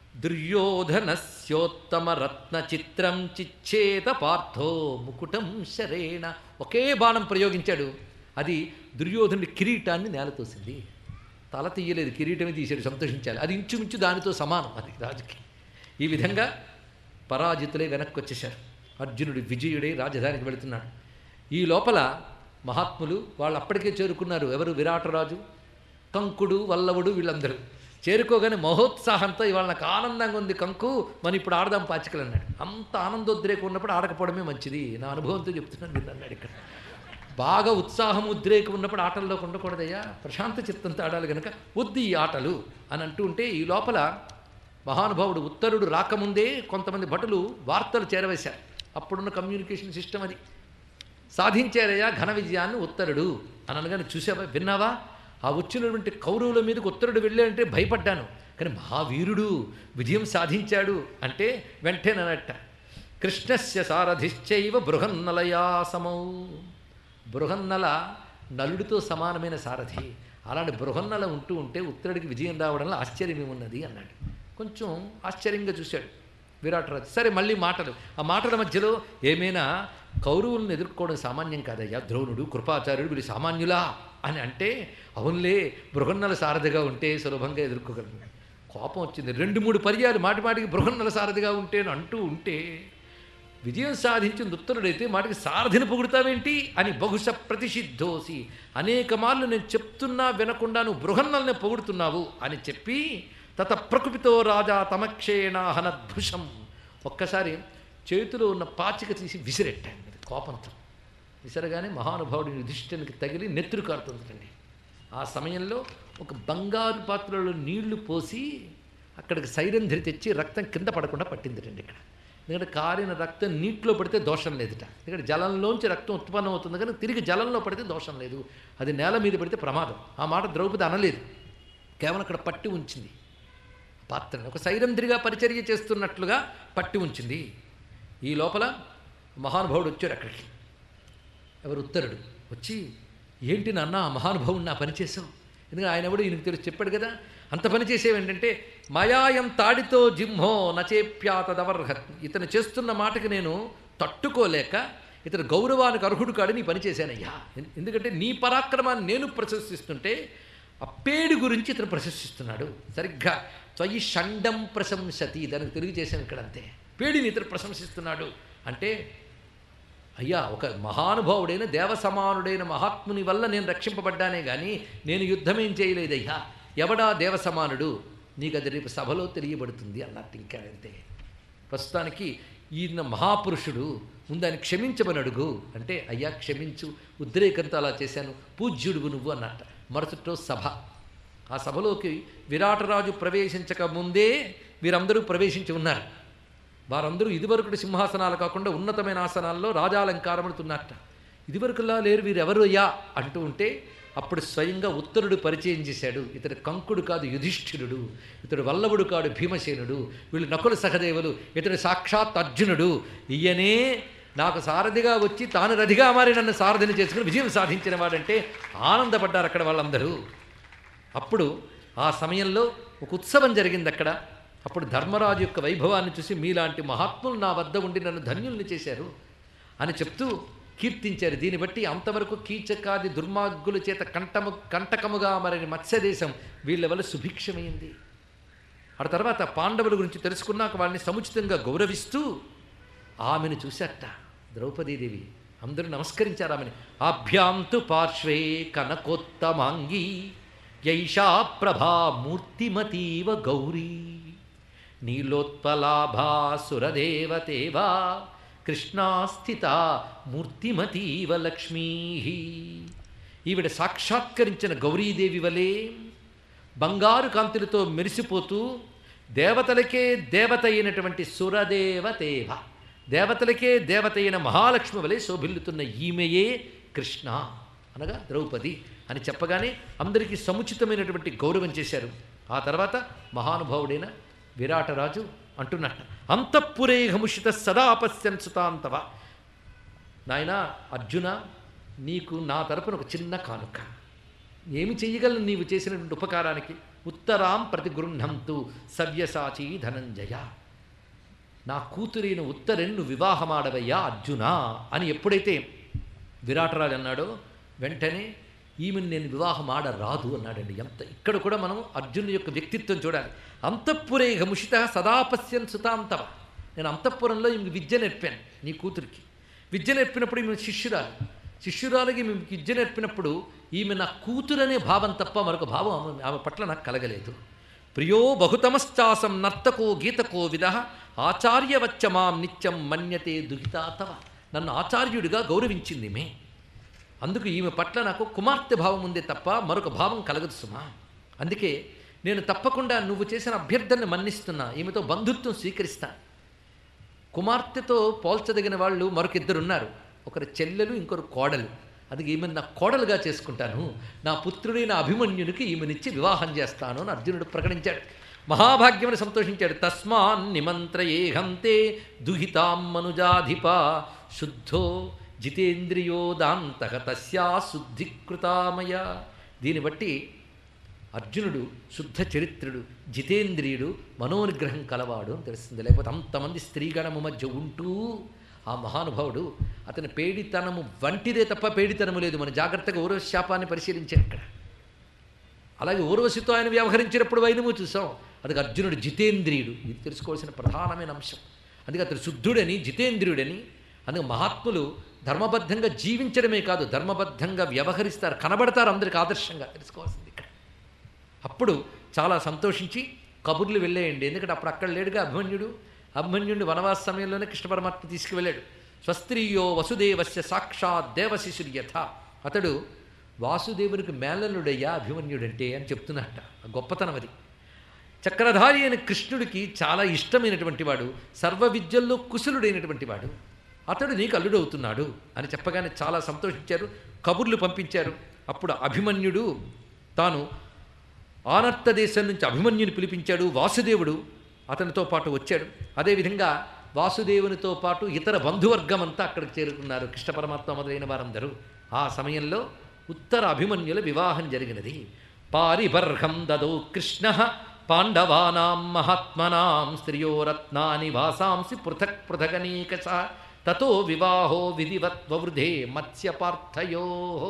A: దుర్యోధనస్యోత్తమ రత్న చిత్రం చిచ్చేత పార్థో ముకుటం శరేణ ఒకే బాణం ప్రయోగించాడు అది దుర్యోధనుడి కిరీటాన్ని నేలతోసింది తల తీయలేదు కిరీటమే తీసాడు సంతోషించాలి అది ఇంచుమించు దానితో సమానం అది రాజుకి ఈ విధంగా పరాజితులే వెనక్కి వచ్చేశారు అర్జునుడు విజయుడై రాజధానికి వెళుతున్నాడు ఈ లోపల మహాత్ములు వాళ్ళు అప్పటికే చేరుకున్నారు ఎవరు విరాటరాజు కంకుడు వల్లవుడు వీళ్ళందరూ చేరుకోగానే మహోత్సాహంతో ఇవాళ నాకు ఆనందంగా ఉంది కంకు మనం ఇప్పుడు ఆడదాం పాచికలు అన్నాడు అంత ఆనందోద్రేకం ఉన్నప్పుడు ఆడకపోవడమే మంచిది నా అనుభవంతో చెప్తున్నాను మీరు అన్నాడు ఇక్కడ బాగా ఉత్సాహం ఉద్రేకం ఉన్నప్పుడు ఆటల్లోకి ఉండకూడదయ్యా ప్రశాంత చిత్తంతో ఆడాలి కనుక వద్దు ఈ ఆటలు అని అంటూ ఉంటే ఈ లోపల మహానుభావుడు ఉత్తరుడు రాకముందే కొంతమంది భటులు వార్తలు చేరవేశారు అప్పుడున్న కమ్యూనికేషన్ సిస్టమ్ అది సాధించారయ్యా ఘన విజయాన్ని ఉత్తరుడు అని అనగానే చూసావా విన్నావా ఆ వచ్చినటువంటి కౌరవుల మీదకి ఉత్తరుడు వెళ్ళాడంటే భయపడ్డాను కానీ మహావీరుడు విజయం సాధించాడు అంటే వెంటనేనట కృష్ణస్య సారథిశ్చైవ బృహన్నలయా సమౌ బృహన్నల నలుడితో సమానమైన సారథి అలాంటి బృహన్నల ఉంటూ ఉంటే ఉత్తరుడికి విజయం రావడంలో ఆశ్చర్యం ఏమున్నది అన్నాడు కొంచెం ఆశ్చర్యంగా చూశాడు విరాటరాజు సరే మళ్ళీ మాటలు ఆ మాటల మధ్యలో ఏమైనా కౌరవులను ఎదుర్కోవడం సామాన్యం కాదయ్యా ద్రోణుడు కృపాచార్యుడు వీళ్ళు సామాన్యులా అని అంటే అవునులే బృహన్నల సారథిగా ఉంటే సులభంగా ఎదుర్కోగలను కోపం వచ్చింది రెండు మూడు పర్యాలు మాటి మాటికి బృహన్నల సారథిగా ఉంటేను అంటూ ఉంటే విజయం సాధించిన ఉత్తరుడైతే మాటికి సారథిని పొగుడుతావేంటి అని బహుశ ప్రతిషిద్ధోసి అనేక మార్లు నేను చెప్తున్నా వినకుండా నువ్వు బృహన్నల్ని పొగుడుతున్నావు అని చెప్పి తత ప్రకృతితో రాజా తమక్షేణ హనద్భుషం ఒక్కసారి చేతిలో ఉన్న పాచిక తీసి విసిరెట్టాను మీద కోపంతో విసరగానే మహానుభావుడి యుధిష్ఠునికి తగిలి నెత్తురు కారుతుందండి ఆ సమయంలో ఒక బంగారు పాత్రలో నీళ్లు పోసి అక్కడికి సైరంధ్రి తెచ్చి రక్తం కింద పడకుండా పట్టిందిటండి ఇక్కడ ఎందుకంటే కారిన రక్తం నీటిలో పడితే దోషం లేదుట ఎందుకంటే జలంలోంచి రక్తం ఉత్పన్నం అవుతుంది కానీ తిరిగి జలంలో పడితే దోషం లేదు అది నేల మీద పడితే ప్రమాదం ఆ మాట ద్రౌపది అనలేదు కేవలం అక్కడ పట్టి ఉంచింది పాత్రని ఒక సైరంధ్రిగా పరిచర్య చేస్తున్నట్లుగా పట్టి ఉంచింది ఈ లోపల మహానుభావుడు వచ్చాడు అక్కడికి ఎవరు ఉత్తరుడు వచ్చి ఏంటి నాన్న ఆ మహానుభావుడు నా పని చేసావు ఎందుకంటే ఆయన ఎవడు ఈయనకు తెలిసి చెప్పాడు కదా అంత పని చేసేవి ఏంటంటే మయాయం తాడితో జింహో నచేప్యాతదవర్హత్ ఇతను చేస్తున్న మాటకి నేను తట్టుకోలేక ఇతను గౌరవానికి అర్హుడు కాడు నీ పని చేశానయ్యా ఎన్- ఎందుకంటే నీ పరాక్రమాన్ని నేను ప్రశంసిస్తుంటే ఆ పేడి గురించి ఇతను ప్రశంసిస్తున్నాడు సరిగ్గా త్వయి షండం ప్రశంసతి దానికి తిరిగి చేశాను ఇక్కడ అంతే పేడిని ఇతను ప్రశంసిస్తున్నాడు అంటే అయ్యా ఒక మహానుభావుడైన దేవసమానుడైన మహాత్ముని వల్ల నేను రక్షింపబడ్డానే కానీ నేను యుద్ధమేం చేయలేదయ్యా ఎవడా దేవసమానుడు నీకు అది రేపు సభలో తెలియబడుతుంది అన్నట్టు ఇంకా అంతే ప్రస్తుతానికి ఈయన మహాపురుషుడు ముందాన్ని క్షమించమని అడుగు అంటే అయ్యా క్షమించు ఉద్రేకంతో అలా చేశాను పూజ్యుడువు నువ్వు అన్నట్ట మరుసటి రోజు సభ ఆ సభలోకి విరాటరాజు ప్రవేశించక ముందే వీరందరూ ప్రవేశించి ఉన్నారు వారందరూ ఇదివరకటి సింహాసనాలు కాకుండా ఉన్నతమైన ఆసనాల్లో రాజాలంకారముడుతున్నట్ట ఇదివరకులా లేరు వీరెవరు అయ్యా అంటూ ఉంటే అప్పుడు స్వయంగా ఉత్తరుడు పరిచయం చేశాడు ఇతడు కంకుడు కాదు యుధిష్ఠిరుడు ఇతడు వల్లభుడు కాడు భీమసేనుడు వీళ్ళు నకుల సహదేవులు ఇతడు సాక్షాత్ అర్జునుడు ఈయనే నాకు సారథిగా వచ్చి తాను రథిగా మారి నన్ను సారథిని చేసుకుని విజయం సాధించిన వాడంటే ఆనందపడ్డారు అక్కడ వాళ్ళందరూ అప్పుడు ఆ సమయంలో ఒక ఉత్సవం జరిగింది అక్కడ అప్పుడు ధర్మరాజు యొక్క వైభవాన్ని చూసి మీలాంటి మహాత్ములు నా వద్ద ఉండి నన్ను ధన్యుల్ని చేశారు అని చెప్తూ కీర్తించారు దీన్ని బట్టి అంతవరకు కీచకాది దుర్మార్గుల చేత కంటము కంటకముగా మరని మత్స్యదేశం వీళ్ళ వల్ల సుభిక్షమైంది ఆ తర్వాత పాండవుల గురించి తెలుసుకున్నాక వాళ్ళని సముచితంగా గౌరవిస్తూ ఆమెను చూశాట ద్రౌపదీదేవి అందరూ నమస్కరించారు ఆమెని ఆభ్యాంతు పార్శ్వే కనకోత్తమాంగి యైషా ప్రభా మూర్తిమతీవ గౌరీ నీలోత్పలాభా సురదేవతేవా కృష్ణాస్థిత మూర్తిమతీవ లక్ష్మీ ఈవిడ సాక్షాత్కరించిన గౌరీదేవి వలె బంగారు కాంతులతో మెరిసిపోతూ దేవతలకే దేవత అయినటువంటి సురదేవతేవ దేవతలకే దేవత అయిన మహాలక్ష్మి వలె శోభిల్లుతున్న ఈమెయే కృష్ణ అనగా ద్రౌపది అని చెప్పగానే అందరికీ సముచితమైనటువంటి గౌరవం చేశారు ఆ తర్వాత మహానుభావుడైన విరాటరాజు అంటున్నట్ట అంతఃపురేహముషిత సదా పశ్యన్ సుతాంతవ నాయనా అర్జున నీకు నా తరపున ఒక చిన్న కానుక ఏమి చెయ్యగలను నీవు చేసినటువంటి ఉపకారానికి ఉత్తరాం ప్రతిగృహంతు సవ్యసాచి ధనంజయ నా కూతురైన ఉత్తరెన్ను వివాహమాడవయ్యా అర్జున అని ఎప్పుడైతే విరాటరాజు అన్నాడో వెంటనే ఈమెను నేను వివాహం ఆడ రాదు అన్నాడండి ఎంత ఇక్కడ కూడా మనం అర్జునుడి యొక్క వ్యక్తిత్వం చూడాలి అంతఃపురే గముషిత సదా పశ్యన్ సుతాంతవ నేను అంతఃపురంలో ఈమెకి విద్య నేర్పాను నీ కూతురికి విద్య నేర్పినప్పుడు ఈమె శిష్యురాలు శిష్యురాలకి ఈమె విద్య నేర్పినప్పుడు ఈమె నా కూతురనే భావం తప్ప మరొక భావం ఆమె ఆమె పట్ల నాకు కలగలేదు ప్రియో బహుతమశ్చాసం నర్తకో గీతకో విద ఆచార్యవచ్చ మాం నిత్యం మన్యతే దుహితాతవ నన్ను ఆచార్యుడిగా గౌరవించింది మే అందుకు ఈమె పట్ల నాకు కుమార్తె భావం ఉందే తప్ప మరొక భావం కలగదు సుమా అందుకే నేను తప్పకుండా నువ్వు చేసిన అభ్యర్థనని మన్నిస్తున్నా ఈమెతో బంధుత్వం స్వీకరిస్తాను కుమార్తెతో పోల్చదగిన వాళ్ళు మరొక ఇద్దరు ఉన్నారు ఒకరు చెల్లెలు ఇంకొకరు కోడలు అది ఈమెను నా కోడలుగా చేసుకుంటాను నా పుత్రుడైన అభిమన్యునికి ఈమెనిచ్చి వివాహం చేస్తాను అని అర్జునుడు ప్రకటించాడు మహాభాగ్యమని సంతోషించాడు తస్మాన్ నిమంత్రయే హంతే దుహితాం మనుజాధిప శుద్ధో జితేంద్రియోదాంతక తస్యా శుద్ధికృతామయ దీన్ని బట్టి అర్జునుడు శుద్ధ చరిత్రుడు జితేంద్రియుడు మనోనిగ్రహం కలవాడు అని తెలుస్తుంది లేకపోతే అంతమంది స్త్రీగణము మధ్య ఉంటూ ఆ మహానుభావుడు అతని పేడితనము వంటిదే తప్ప పేడితనము లేదు మన జాగ్రత్తగా ఊరవ శాపాన్ని పరిశీలించారు ఇక్కడ అలాగే ఊర్వశితో ఆయన వ్యవహరించినప్పుడు వైనము చూసాం అది అర్జునుడు జితేంద్రియుడు ఇది తెలుసుకోవాల్సిన ప్రధానమైన అంశం అందుకే అతడు శుద్ధుడని జితేంద్రియుడని అందుకే మహాత్ములు ధర్మబద్ధంగా జీవించడమే కాదు ధర్మబద్ధంగా వ్యవహరిస్తారు కనబడతారు అందరికి ఆదర్శంగా తెలుసుకోవాల్సింది ఇక్కడ అప్పుడు చాలా సంతోషించి కబుర్లు వెళ్ళేయండి ఎందుకంటే అప్పుడు అక్కడ లేడుగా అభిమన్యుడు అభిమన్యుడిని వనవాస సమయంలోనే కృష్ణ పరమాత్మ తీసుకువెళ్ళాడు స్వస్త్రీయో వసుదేవస్య సాక్షాత్ దేవశిశుర్యథ అతడు వాసుదేవునికి మేళనుడయ్యా అభిమన్యుడంటే అని చెప్తున్నట్ట ఆ గొప్పతనం అది చక్రధారి అయిన కృష్ణుడికి చాలా ఇష్టమైనటువంటి వాడు సర్వ విద్యల్లో కుశలుడైనటువంటి వాడు అతడు నీకు అల్లుడవుతున్నాడు అని చెప్పగానే చాలా సంతోషించారు కబుర్లు పంపించారు అప్పుడు అభిమన్యుడు తాను ఆనర్త దేశం నుంచి అభిమన్యుని పిలిపించాడు వాసుదేవుడు అతనితో పాటు వచ్చాడు అదేవిధంగా వాసుదేవునితో పాటు ఇతర బంధువర్గం అంతా అక్కడికి చేరుకున్నారు కృష్ణ పరమాత్మ మొదలైన వారందరూ ఆ సమయంలో ఉత్తర అభిమన్యుల వివాహం జరిగినది పారిబర్హం దదో కృష్ణ పాండవానాం మహాత్మనాం స్త్రియోరత్నాని వాసాంసి పృథక్ పృథగనీకస తతో వివాహో విధివత్వవృధే మత్స్యపార్థయో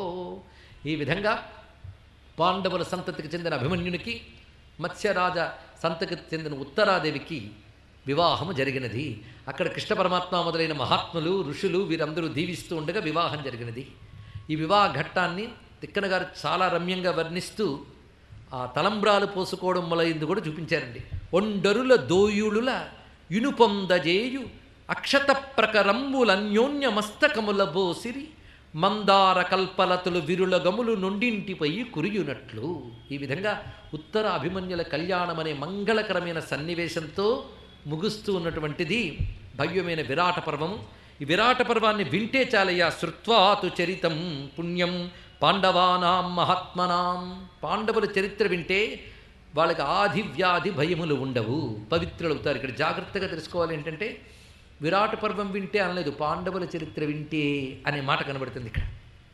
A: ఈ విధంగా పాండవుల సంతతికి చెందిన అభిమన్యునికి మత్స్యరాజ సంతతికి చెందిన ఉత్తరాదేవికి వివాహము జరిగినది అక్కడ కృష్ణ పరమాత్మ మొదలైన మహాత్ములు ఋషులు వీరందరూ దీవిస్తూ ఉండగా వివాహం జరిగినది ఈ వివాహ ఘట్టాన్ని తిక్కన గారు చాలా రమ్యంగా వర్ణిస్తూ ఆ తలంబ్రాలు పోసుకోవడం మొదలైంది కూడా చూపించారండి ఒండరుల దోయుళుల ఇనుపొందజేయు అక్షత ప్రకరంబులన్యోన్య మస్తకముల బోసిరి మందార కల్పలతులు విరుల గములు నుండింటిపై కురియునట్లు ఈ విధంగా ఉత్తర అభిమన్యుల కళ్యాణం అనే మంగళకరమైన సన్నివేశంతో ముగుస్తూ ఉన్నటువంటిది భవ్యమైన విరాట పర్వం ఈ విరాట పర్వాన్ని వింటే చాలయ్యా శృత్వాతు చరితం పుణ్యం పాండవానాం మహాత్మనాం పాండవుల చరిత్ర వింటే వాళ్ళకి ఆది వ్యాధి భయములు ఉండవు పవిత్రులు అవుతారు ఇక్కడ జాగ్రత్తగా తెలుసుకోవాలి ఏంటంటే విరాట పర్వం వింటే అనలేదు పాండవుల చరిత్ర వింటే అనే మాట కనబడుతుంది ఇక్కడ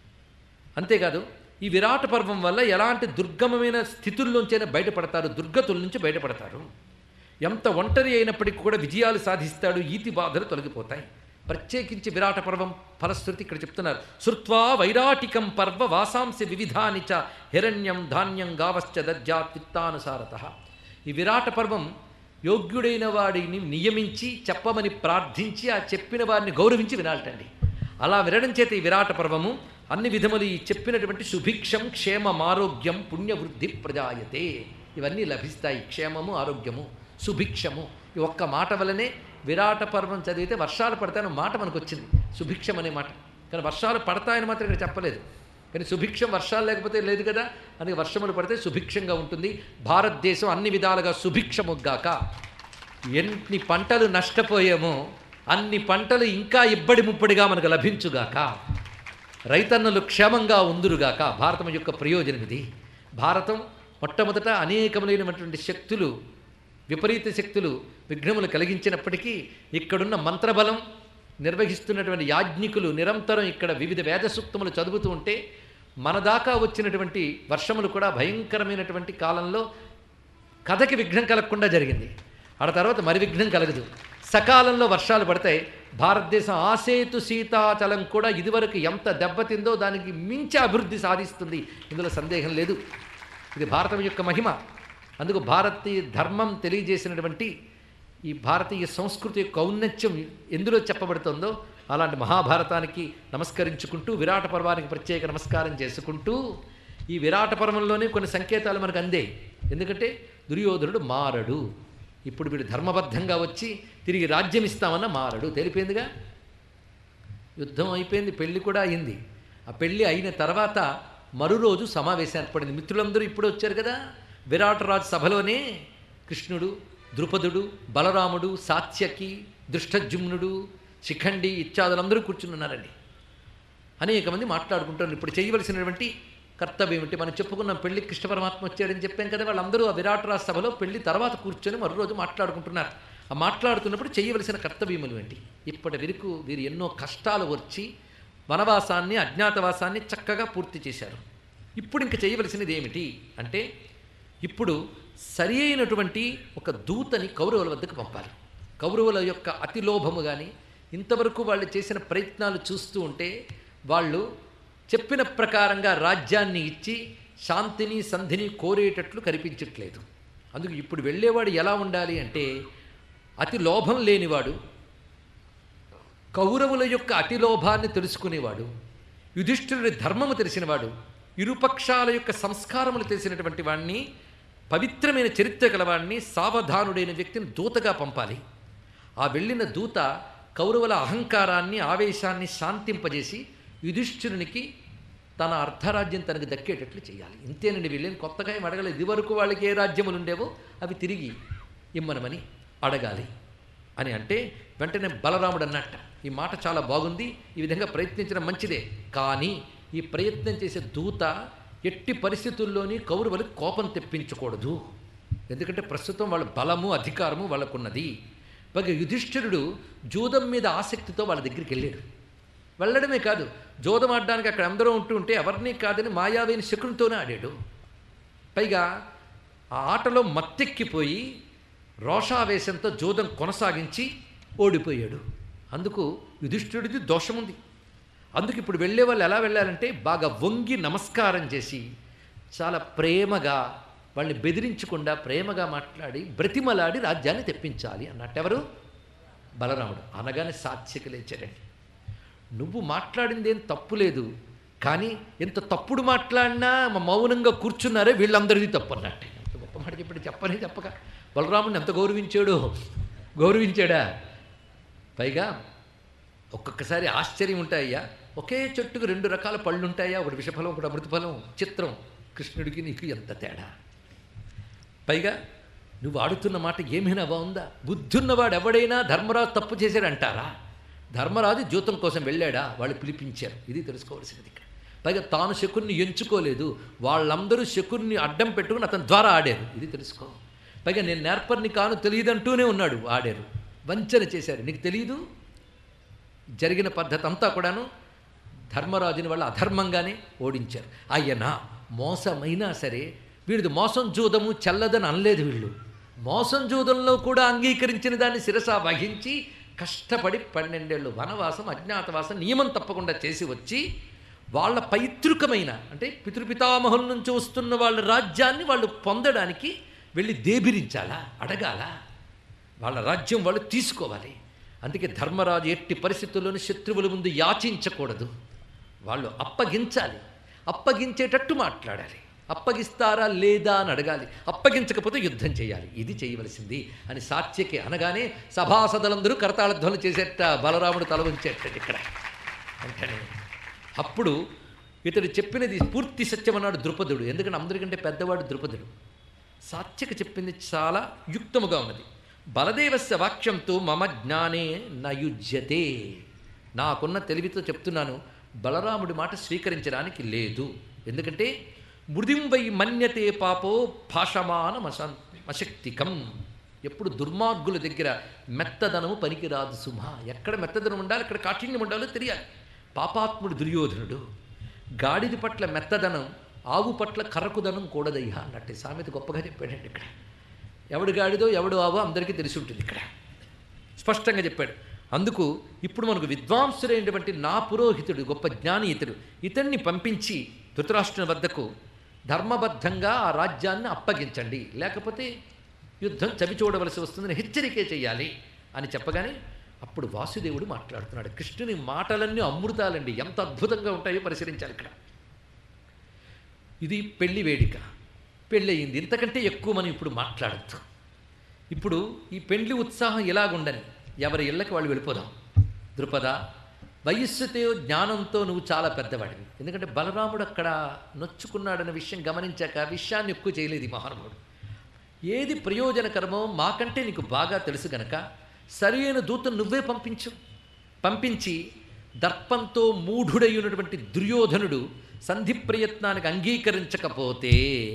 A: అంతేకాదు ఈ విరాట పర్వం వల్ల ఎలాంటి దుర్గమమైన స్థితుల్లోంచైనా బయటపడతారు దుర్గతుల నుంచి బయటపడతారు ఎంత ఒంటరి అయినప్పటికీ కూడా విజయాలు సాధిస్తాడు ఈతి బాధలు తొలగిపోతాయి ప్రత్యేకించి విరాట పర్వం ఫలశ్రుతి ఇక్కడ చెప్తున్నారు శృత్వా వైరాటికం పర్వ వాసాంశ వివిధాని చ హిరణ్యం ధాన్యం గావశ్చ దర్జాత్ విత్తానుసారత ఈ విరాట పర్వం యోగ్యుడైన వాడిని నియమించి చెప్పమని ప్రార్థించి ఆ చెప్పిన వారిని గౌరవించి వినాలటండి అలా వినడం చేత ఈ విరాట పర్వము అన్ని విధములు ఈ చెప్పినటువంటి సుభిక్షం క్షేమం ఆరోగ్యం పుణ్యవృద్ధి ప్రజాయతే ఇవన్నీ లభిస్తాయి క్షేమము ఆరోగ్యము సుభిక్షము ఈ ఒక్క మాట వల్లనే విరాట పర్వం చదివితే వర్షాలు పడతాయని మాట మనకు వచ్చింది సుభిక్షం అనే మాట కానీ వర్షాలు పడతాయని మాత్రం ఇక్కడ చెప్పలేదు కానీ సుభిక్షం వర్షాలు లేకపోతే లేదు కదా అందుకే వర్షములు పడితే సుభిక్షంగా ఉంటుంది భారతదేశం అన్ని విధాలుగా సుభిక్షముగాక ఎన్ని పంటలు నష్టపోయామో అన్ని పంటలు ఇంకా ఇబ్బడి ముప్పడిగా మనకు లభించుగాక రైతన్నలు క్షేమంగా ఉందురుగాక భారతం యొక్క ప్రయోజనం ఇది భారతం మొట్టమొదట అనేకములైనటువంటి శక్తులు విపరీత శక్తులు విఘ్నములు కలిగించినప్పటికీ ఇక్కడున్న మంత్రబలం నిర్వహిస్తున్నటువంటి యాజ్ఞికులు నిరంతరం ఇక్కడ వివిధ వేద సూక్తములు చదువుతూ ఉంటే మన దాకా వచ్చినటువంటి వర్షములు కూడా భయంకరమైనటువంటి కాలంలో కథకి విఘ్నం కలగకుండా జరిగింది ఆడ తర్వాత మరి విఘ్నం కలగదు సకాలంలో వర్షాలు పడతాయి భారతదేశం ఆసేతు సీతాచలం కూడా ఇదివరకు ఎంత దెబ్బతిందో దానికి మించి అభివృద్ధి సాధిస్తుంది ఇందులో సందేహం లేదు ఇది భారతం యొక్క మహిమ అందుకు భారతీయ ధర్మం తెలియజేసినటువంటి ఈ భారతీయ సంస్కృతి యొక్క ఔన్నత్యం ఎందులో చెప్పబడుతుందో అలాంటి మహాభారతానికి నమస్కరించుకుంటూ విరాట పర్వానికి ప్రత్యేక నమస్కారం చేసుకుంటూ ఈ విరాట పర్వంలోనే కొన్ని సంకేతాలు మనకు అందాయి ఎందుకంటే దుర్యోధనుడు మారడు ఇప్పుడు వీడు ధర్మబద్ధంగా వచ్చి తిరిగి రాజ్యం ఇస్తామన్న మారడు తెలిపోయిందిగా యుద్ధం అయిపోయింది పెళ్లి కూడా అయింది ఆ పెళ్లి అయిన తర్వాత మరో రోజు సమావేశం ఏర్పడింది మిత్రులందరూ ఇప్పుడు వచ్చారు కదా విరాటరాజు సభలోనే కృష్ణుడు ద్రుపదుడు బలరాముడు సాత్యకి దృష్టజుమ్నుడు శిఖండి ఇత్యాదులందరూ కూర్చుని ఉన్నారండి అనేక మంది మాట్లాడుకుంటారు ఇప్పుడు చేయవలసినటువంటి కర్తవ్యం ఏమిటి మనం చెప్పుకున్నాం పెళ్లి కృష్ణ పరమాత్మ వచ్చాడని చెప్పాం కదా వాళ్ళందరూ ఆ విరాటరాజు సభలో పెళ్లి తర్వాత కూర్చొని మరో రోజు మాట్లాడుకుంటున్నారు ఆ మాట్లాడుతున్నప్పుడు చేయవలసిన కర్తవ్యములు ఏంటి ఇప్పటి వరకు వీరు ఎన్నో కష్టాలు వచ్చి వనవాసాన్ని అజ్ఞాతవాసాన్ని చక్కగా పూర్తి చేశారు ఇప్పుడు ఇంక చేయవలసినది ఏమిటి అంటే ఇప్పుడు సరి అయినటువంటి ఒక దూతని కౌరవుల వద్దకు పంపాలి కౌరవుల యొక్క అతిలోభము కానీ ఇంతవరకు వాళ్ళు చేసిన ప్రయత్నాలు చూస్తూ ఉంటే వాళ్ళు చెప్పిన ప్రకారంగా రాజ్యాన్ని ఇచ్చి శాంతిని సంధిని కోరేటట్లు కనిపించట్లేదు అందుకు ఇప్పుడు వెళ్ళేవాడు ఎలా ఉండాలి అంటే అతి లోభం లేనివాడు కౌరవుల యొక్క అతిలోభాన్ని తెలుసుకునేవాడు యుధిష్ఠిరుడి ధర్మము తెలిసినవాడు ఇరుపక్షాల యొక్క సంస్కారములు తెలిసినటువంటి వాడిని పవిత్రమైన చరిత్ర గలవాడిని సావధానుడైన వ్యక్తిని దూతగా పంపాలి ఆ వెళ్ళిన దూత కౌరవుల అహంకారాన్ని ఆవేశాన్ని శాంతింపజేసి యుధిష్ఠిరునికి తన అర్ధరాజ్యం తనకు దక్కేటట్లు చేయాలి ఇంతేనండి వీళ్ళని కొత్తగా ఏం అడగలేదు ఇదివరకు వాళ్ళకి ఏ రాజ్యములు ఉండేవో అవి తిరిగి ఇమ్మనమని అడగాలి అని అంటే వెంటనే బలరాముడు అన్నట్ట ఈ మాట చాలా బాగుంది ఈ విధంగా ప్రయత్నించడం మంచిదే కానీ ఈ ప్రయత్నం చేసే దూత ఎట్టి పరిస్థితుల్లోని కౌరవులకు కోపం తెప్పించకూడదు ఎందుకంటే ప్రస్తుతం వాళ్ళ బలము అధికారము వాళ్ళకున్నది పైగా యుధిష్ఠిరుడు జూదం మీద ఆసక్తితో వాళ్ళ దగ్గరికి వెళ్ళాడు వెళ్ళడమే కాదు జోదం ఆడడానికి అక్కడ అందరూ ఉంటూ ఉంటే ఎవరినీ కాదని మాయావేని శకునితోనే ఆడాడు పైగా ఆ ఆటలో మత్తెక్కిపోయి రోషావేశంతో జోదం కొనసాగించి ఓడిపోయాడు అందుకు యుధిష్ఠుడిది దోషముంది అందుకు ఇప్పుడు వెళ్ళే వాళ్ళు ఎలా వెళ్ళాలంటే బాగా వంగి నమస్కారం చేసి చాలా ప్రేమగా వాళ్ళని బెదిరించకుండా ప్రేమగా మాట్లాడి బ్రతిమలాడి రాజ్యాన్ని తెప్పించాలి అన్నట్టు ఎవరు బలరాముడు అనగానే సాత్యకి లేచాడండి నువ్వు మాట్లాడింది ఏం తప్పు లేదు కానీ ఎంత తప్పుడు మాట్లాడినా మా మౌనంగా కూర్చున్నారే వీళ్ళందరిది తప్పు అన్నట్టు ఎంత గొప్ప మాట చెప్పాడు చెప్పనే చెప్పక బలరాముడిని ఎంత గౌరవించాడు గౌరవించాడా పైగా ఒక్కొక్కసారి ఆశ్చర్యం ఉంటాయ్యా ఒకే చెట్టుకు రెండు రకాల పళ్ళు ఉంటాయా ఒకటి విషఫలం ఒకటి అమృతఫలం చిత్రం కృష్ణుడికి నీకు ఎంత తేడా పైగా నువ్వు ఆడుతున్న మాట ఏమైనా బాగుందా బుద్ధున్నవాడు ఎవడైనా ధర్మరాజు తప్పు చేశాడంటారా ధర్మరాజు జీవితం కోసం వెళ్ళాడా వాళ్ళు పిలిపించారు ఇది తెలుసుకోవాల్సినది ఇక్కడ పైగా తాను శకుని ఎంచుకోలేదు వాళ్ళందరూ శకుని అడ్డం పెట్టుకుని అతని ద్వారా ఆడారు ఇది తెలుసుకో పైగా నేను నేర్పర్ని కాను తెలియదంటూనే ఉన్నాడు ఆడారు వంచన చేశారు నీకు తెలియదు జరిగిన పద్ధతి అంతా కూడాను ధర్మరాజుని వాళ్ళు అధర్మంగానే ఓడించారు ఆయన మోసమైనా సరే వీడిది మోసం జూదము చల్లదని అనలేదు వీళ్ళు మోసం జూదంలో కూడా అంగీకరించిన దాన్ని శిరస వహించి కష్టపడి పన్నెండేళ్ళు వనవాసం అజ్ఞాతవాసం నియమం తప్పకుండా చేసి వచ్చి వాళ్ళ పైతృకమైన అంటే పితృపితామహుల నుంచి వస్తున్న వాళ్ళ రాజ్యాన్ని వాళ్ళు పొందడానికి వెళ్ళి దేబిరించాలా అడగాలా వాళ్ళ రాజ్యం వాళ్ళు తీసుకోవాలి అందుకే ధర్మరాజు ఎట్టి పరిస్థితుల్లోనూ శత్రువుల ముందు యాచించకూడదు వాళ్ళు అప్పగించాలి అప్పగించేటట్టు మాట్లాడాలి అప్పగిస్తారా లేదా అని అడగాలి అప్పగించకపోతే యుద్ధం చేయాలి ఇది చేయవలసింది అని సాత్యకి అనగానే సభాసదులందరూ కరతాళధ్వనులు చేసేట బలరాముడు తల ఉంచేటట్టు ఇక్కడ వెంటనే అప్పుడు ఇతడు చెప్పినది పూర్తి సత్యమన్నాడు ద్రుపదుడు ఎందుకంటే అందరికంటే పెద్దవాడు ద్రుపదుడు సాత్యక చెప్పింది చాలా యుక్తముగా ఉన్నది బలదేవస్య వాక్యంతో మమ జ్ఞానే నయుజ్యతే నాకున్న తెలివితో చెప్తున్నాను బలరాముడి మాట స్వీకరించడానికి లేదు ఎందుకంటే మృదిం వై మన్యతే పాపో భాషమానం అసన్ అశక్తికం ఎప్పుడు దుర్మార్గుల దగ్గర మెత్తదనము పనికిరాదు సుమ ఎక్కడ మెత్తదనం ఉండాలి ఎక్కడ కాఠిన్యం ఉండాలో తెలియాలి పాపాత్ముడు దుర్యోధనుడు గాడిది పట్ల మెత్తదనం ఆవు పట్ల కరకుదనం కూడదయ్యా అన్నట్టు సామెత గొప్పగా చెప్పాడండి ఇక్కడ ఎవడు గాడిదో ఎవడు ఆవో అందరికీ తెలిసి ఉంటుంది ఇక్కడ స్పష్టంగా చెప్పాడు అందుకు ఇప్పుడు మనకు విద్వాంసుడైనటువంటి నా పురోహితుడు గొప్ప జ్ఞాని ఇతడు ఇతన్ని పంపించి ధృతరాష్ట్రుని వద్దకు ధర్మబద్ధంగా ఆ రాజ్యాన్ని అప్పగించండి లేకపోతే యుద్ధం చవి చూడవలసి వస్తుందని హెచ్చరికే చేయాలి అని చెప్పగానే అప్పుడు వాసుదేవుడు మాట్లాడుతున్నాడు కృష్ణుని మాటలన్నీ అమృతాలండి ఎంత అద్భుతంగా ఉంటాయో పరిశీలించాలి ఇక్కడ ఇది పెళ్లి వేడిక పెళ్ళయింది ఇంతకంటే ఎక్కువ మనం ఇప్పుడు మాట్లాడద్దు ఇప్పుడు ఈ పెండ్లి ఉత్సాహం ఎలాగుండని ఎవరి ఇళ్ళకి వాళ్ళు వెళ్ళిపోదాం ద్రుపద వయస్సుతో జ్ఞానంతో నువ్వు చాలా పెద్దవాడివి ఎందుకంటే బలరాముడు అక్కడ నొచ్చుకున్నాడన్న విషయం గమనించాక విషయాన్ని ఎక్కువ చేయలేదు ఈ మహానుభావుడు ఏది ప్రయోజనకరమో మాకంటే నీకు బాగా తెలుసు గనక సరైన దూతను నువ్వే పంపించు పంపించి దర్పంతో మూఢుడై ఉన్నటువంటి దుర్యోధనుడు సంధి ప్రయత్నానికి అంగీకరించకపోతే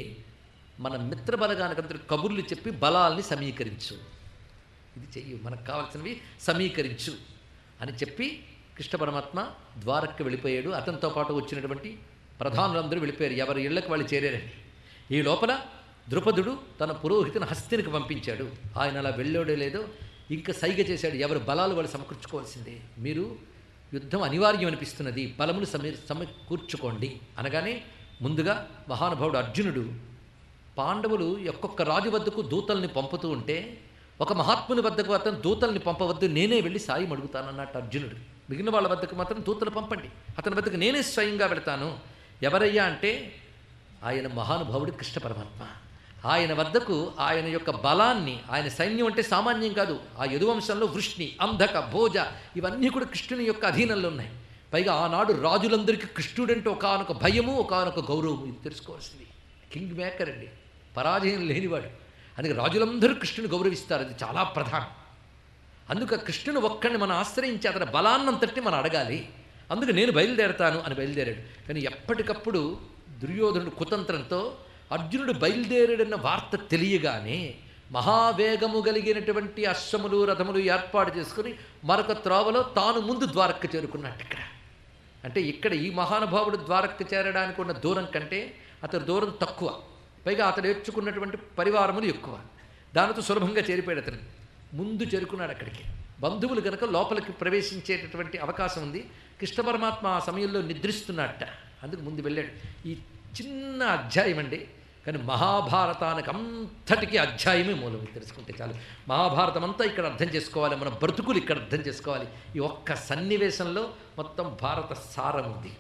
A: మన మిత్ర బలగానికి కబుర్లు చెప్పి బలాల్ని సమీకరించు ఇది చెయ్యి మనకు కావాల్సినవి సమీకరించు అని చెప్పి కృష్ణ పరమాత్మ ద్వారక్కి వెళ్ళిపోయాడు అతనితో పాటు వచ్చినటువంటి ప్రధానులందరూ వెళ్ళిపోయారు ఎవరి ఇళ్లకు వాళ్ళు చేరారండి ఈ లోపల ద్రుపదుడు తన పురోహితుని హస్తినికి పంపించాడు ఆయన అలా వెళ్ళాడో లేదో ఇంకా సైగ చేశాడు ఎవరి బలాలు వాళ్ళు సమకూర్చుకోవాల్సిందే మీరు యుద్ధం అనివార్యం అనిపిస్తున్నది బలములు సమీ సమకూర్చుకోండి అనగానే ముందుగా మహానుభావుడు అర్జునుడు పాండవులు ఒక్కొక్క రాజు వద్దకు దూతల్ని పంపుతూ ఉంటే ఒక మహాత్ముని వద్దకు అతను దూతల్ని పంపవద్దు నేనే వెళ్ళి సాయం అడుగుతానన్నట్టు అర్జునుడు మిగిలిన వాళ్ళ వద్దకు మాత్రం దూతలు పంపండి అతని వద్దకు నేనే స్వయంగా వెళతాను ఎవరయ్యా అంటే ఆయన మహానుభావుడు కృష్ణ పరమాత్మ ఆయన వద్దకు ఆయన యొక్క బలాన్ని ఆయన సైన్యం అంటే సామాన్యం కాదు ఆ యదువంశంలో వృష్ణి అంధక భోజ ఇవన్నీ కూడా కృష్ణుని యొక్క అధీనంలో ఉన్నాయి పైగా ఆనాడు రాజులందరికీ కృష్ణుడంటే ఒకనొక భయము ఒకనొక గౌరవము ఇది తెలుసుకోవాల్సింది కింగ్ మేకర్ అండి పరాజయం లేనివాడు అందుకే రాజులందరూ కృష్ణుని గౌరవిస్తారు అది చాలా ప్రధానం అందుకు ఆ కృష్ణుని ఒక్కడిని మనం ఆశ్రయించి అతని బలాన్నంతటిని మనం అడగాలి అందుకు నేను బయలుదేరతాను అని బయలుదేరాడు కానీ ఎప్పటికప్పుడు దుర్యోధనుడు కుతంత్రంతో అర్జునుడు బయలుదేరాడన్న వార్త తెలియగానే మహావేగము కలిగినటువంటి అశ్వములు రథములు ఏర్పాటు చేసుకుని మరొక త్రోవలో తాను ముందు ద్వారక్క చేరుకున్నట్టు ఇక్కడ అంటే ఇక్కడ ఈ మహానుభావుడు ద్వారక్క చేరడానికి ఉన్న దూరం కంటే అతని దూరం తక్కువ పైగా అతడు ఏర్చుకున్నటువంటి పరివారములు ఎక్కువ దానితో సులభంగా చేరిపోయాడు అతను ముందు చేరుకున్నాడు అక్కడికి బంధువులు కనుక లోపలికి ప్రవేశించేటటువంటి అవకాశం ఉంది కృష్ణ పరమాత్మ ఆ సమయంలో నిద్రిస్తున్నట్ట అందుకు ముందు వెళ్ళాడు ఈ చిన్న అధ్యాయం అండి కానీ మహాభారతానికి అంతటికీ అధ్యాయమే మూలం ఇది తెలుసుకుంటే చాలు మహాభారతం అంతా ఇక్కడ అర్థం చేసుకోవాలి మన బ్రతుకులు ఇక్కడ అర్థం చేసుకోవాలి ఈ ఒక్క సన్నివేశంలో మొత్తం భారత సారం ఉంది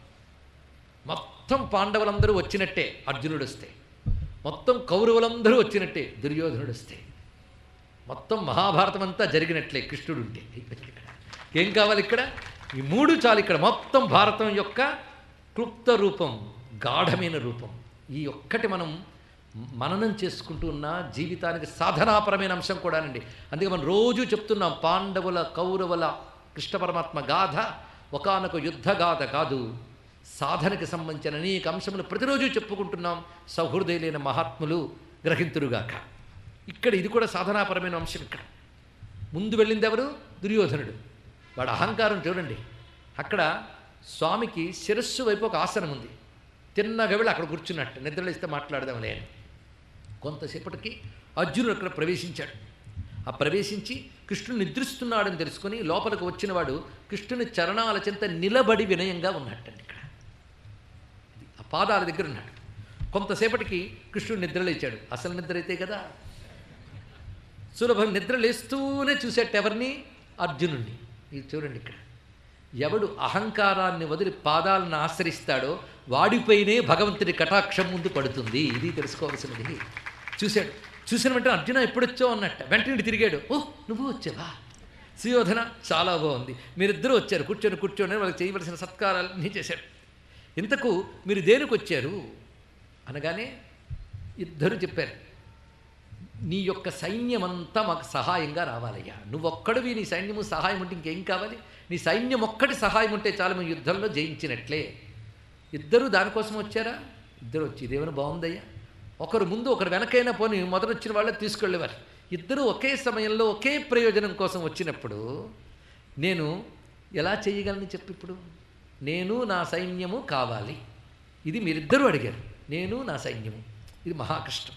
A: మొత్తం పాండవులందరూ వచ్చినట్టే అర్జునుడు వస్తే మొత్తం కౌరవులందరూ వచ్చినట్టే దుర్యోధనుడు వస్తే మొత్తం మహాభారతం అంతా జరిగినట్లే కృష్ణుడు ఉంటే ఏం కావాలి ఇక్కడ ఈ మూడు చాలు ఇక్కడ మొత్తం భారతం యొక్క క్లుప్త రూపం గాఢమైన రూపం ఈ ఒక్కటి మనం మననం చేసుకుంటూ ఉన్న జీవితానికి సాధనాపరమైన అంశం కూడానండి అందుకే మనం రోజు చెప్తున్నాం పాండవుల కౌరవుల కృష్ణ పరమాత్మ గాథ ఒకనొక యుద్ధ గాథ కాదు సాధనకి సంబంధించిన అనేక అంశములు ప్రతిరోజు చెప్పుకుంటున్నాం సౌహృదయులైన మహాత్ములు గ్రహింతురుగాక ఇక్కడ ఇది కూడా సాధనాపరమైన అంశం ఇక్కడ ముందు వెళ్ళింది ఎవరు దుర్యోధనుడు వాడు అహంకారం చూడండి అక్కడ స్వామికి శిరస్సు వైపు ఒక ఆసనం ఉంది తిన్నగా వెళ్ళి అక్కడ కూర్చున్నట్టు నిద్రలేస్తే మాట్లాడదాంలే అని కొంతసేపటికి అర్జునుడు అక్కడ ప్రవేశించాడు ఆ ప్రవేశించి కృష్ణుడు నిద్రిస్తున్నాడని తెలుసుకొని లోపలికి వచ్చినవాడు కృష్ణుని చరణాల చెంత నిలబడి వినయంగా ఉన్నట్టండి ఇక్కడ ఇది ఆ పాదాల దగ్గర ఉన్నాడు కొంతసేపటికి కృష్ణుడు నిద్రలేచాడు అసలు నిద్ర అయితే కదా సులభం నిద్ర లేస్తూనే చూసేట ఎవరిని అర్జునుణ్ణి ఇది చూడండి ఇక్కడ ఎవడు అహంకారాన్ని వదిలి పాదాలను ఆశ్రయిస్తాడో వాడిపైనే భగవంతుడి కటాక్షం ముందు పడుతుంది ఇది తెలుసుకోవాల్సినది చూశాడు చూసిన వెంటనే అర్జున ఎప్పుడొచ్చావు అన్నట్ట వెంటనే తిరిగాడు ఓ నువ్వు వచ్చావా సుయోధన చాలా బాగుంది మీరిద్దరూ వచ్చారు కూర్చొని కూర్చొని వాళ్ళకి చేయవలసిన సత్కారాలన్నీ చేశాడు ఇంతకు మీరు దేనికి వచ్చారు అనగానే ఇద్దరు చెప్పారు నీ యొక్క సైన్యమంతా మాకు సహాయంగా రావాలయ్యా నువ్వొక్కడివి నీ సైన్యము సహాయం ఉంటే ఇంకేం కావాలి నీ సైన్యం ఒక్కటి సహాయం ఉంటే చాలు మేము యుద్ధంలో జయించినట్లే ఇద్దరు దానికోసం వచ్చారా ఇద్దరు వచ్చి ఇదేమైనా బాగుందయ్యా ఒకరు ముందు ఒకరు వెనకైనా పోని మొదట వచ్చిన వాళ్ళే తీసుకెళ్ళేవారు ఇద్దరు ఒకే సమయంలో ఒకే ప్రయోజనం కోసం వచ్చినప్పుడు నేను ఎలా చేయగలను చెప్పు ఇప్పుడు నేను నా సైన్యము కావాలి ఇది మీరిద్దరూ అడిగారు నేను నా సైన్యము ఇది మహా కష్టం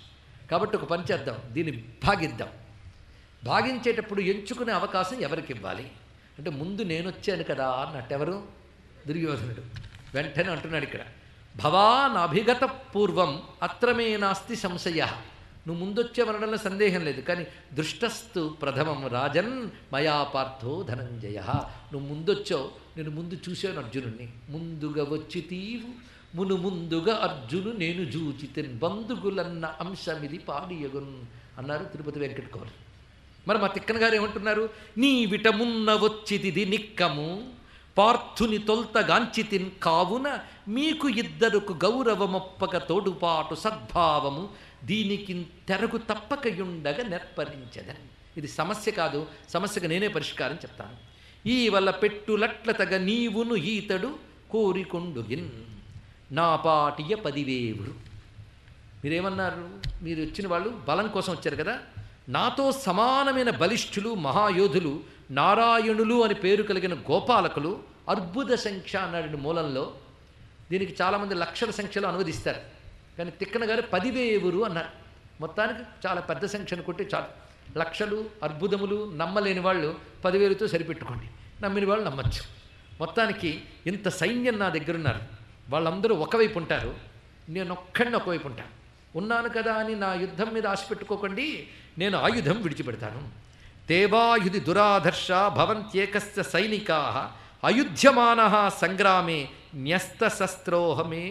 A: కాబట్టి ఒక పని చేద్దాం దీన్ని భాగిద్దాం భాగించేటప్పుడు ఎంచుకునే అవకాశం ఎవరికి ఇవ్వాలి అంటే ముందు నేను వచ్చాను కదా అన్నట్టు ఎవరు దుర్యోధనుడు వెంటనే అంటున్నాడు ఇక్కడ భవాన్ అభిగత పూర్వం అత్రమే నాస్తి సంశయ నువ్వు ముందొచ్చేవనడంలో సందేహం లేదు కానీ దృష్టస్తు ప్రథమం రాజన్ మయా పార్థో ధనంజయ నువ్వు ముందొచ్చావు నేను ముందు చూశాను అర్జునుణ్ణి ముందుగా వచ్చి తీవు మును ముందుగా అర్జును నేను జూచితిన్ బంధుగులన్న అంశమిది పాడియగున్ అన్నారు తిరుపతి వెంకట కౌరు మరి మా తిక్కన గారు ఏమంటున్నారు నీ విటమున్న వచ్చితిది నిక్కము పార్థుని తొల్తగాంచితిన్ కావున మీకు ఇద్దరుకు గౌరవమొప్పక తోడుపాటు సద్భావము దీనికి తెరకు తప్పకయుండగా నెర్పరించదని ఇది సమస్య కాదు సమస్యకు నేనే పరిష్కారం చెప్తాను ఈ వల్ల పెట్టులట్ల తగ నీవును ఈతడు కోరికొండుగిన్ నా పాటియ పదివేవురు మీరేమన్నారు మీరు వచ్చిన వాళ్ళు బలం కోసం వచ్చారు కదా నాతో సమానమైన బలిష్ఠులు మహాయోధులు నారాయణులు అని పేరు కలిగిన గోపాలకులు అర్బుద సంఖ్య అన్నాడు మూలంలో దీనికి చాలామంది లక్షల సంఖ్యలో అనువదిస్తారు కానీ తిక్కన గారు పదివేవురు అన్నారు మొత్తానికి చాలా పెద్ద సంఖ్య అనుకుంటే చాలు లక్షలు అర్బుదములు నమ్మలేని వాళ్ళు పదివేలుతో సరిపెట్టుకోండి నమ్మిన వాళ్ళు నమ్మచ్చు మొత్తానికి ఇంత సైన్యం నా దగ్గర ఉన్నారు వాళ్ళందరూ ఒకవైపు ఉంటారు నేను ఒక్కడిని ఒకవైపు ఉంటాను ఉన్నాను కదా అని నా యుద్ధం మీద ఆశ పెట్టుకోకండి నేను ఆయుధం విడిచిపెడతాను దేవాయుధి దురాధర్ష భవంత్యేకస్య సైనికా అయుధ్యమాన సంగ్రామే న్యస్తశస్త్రోహమే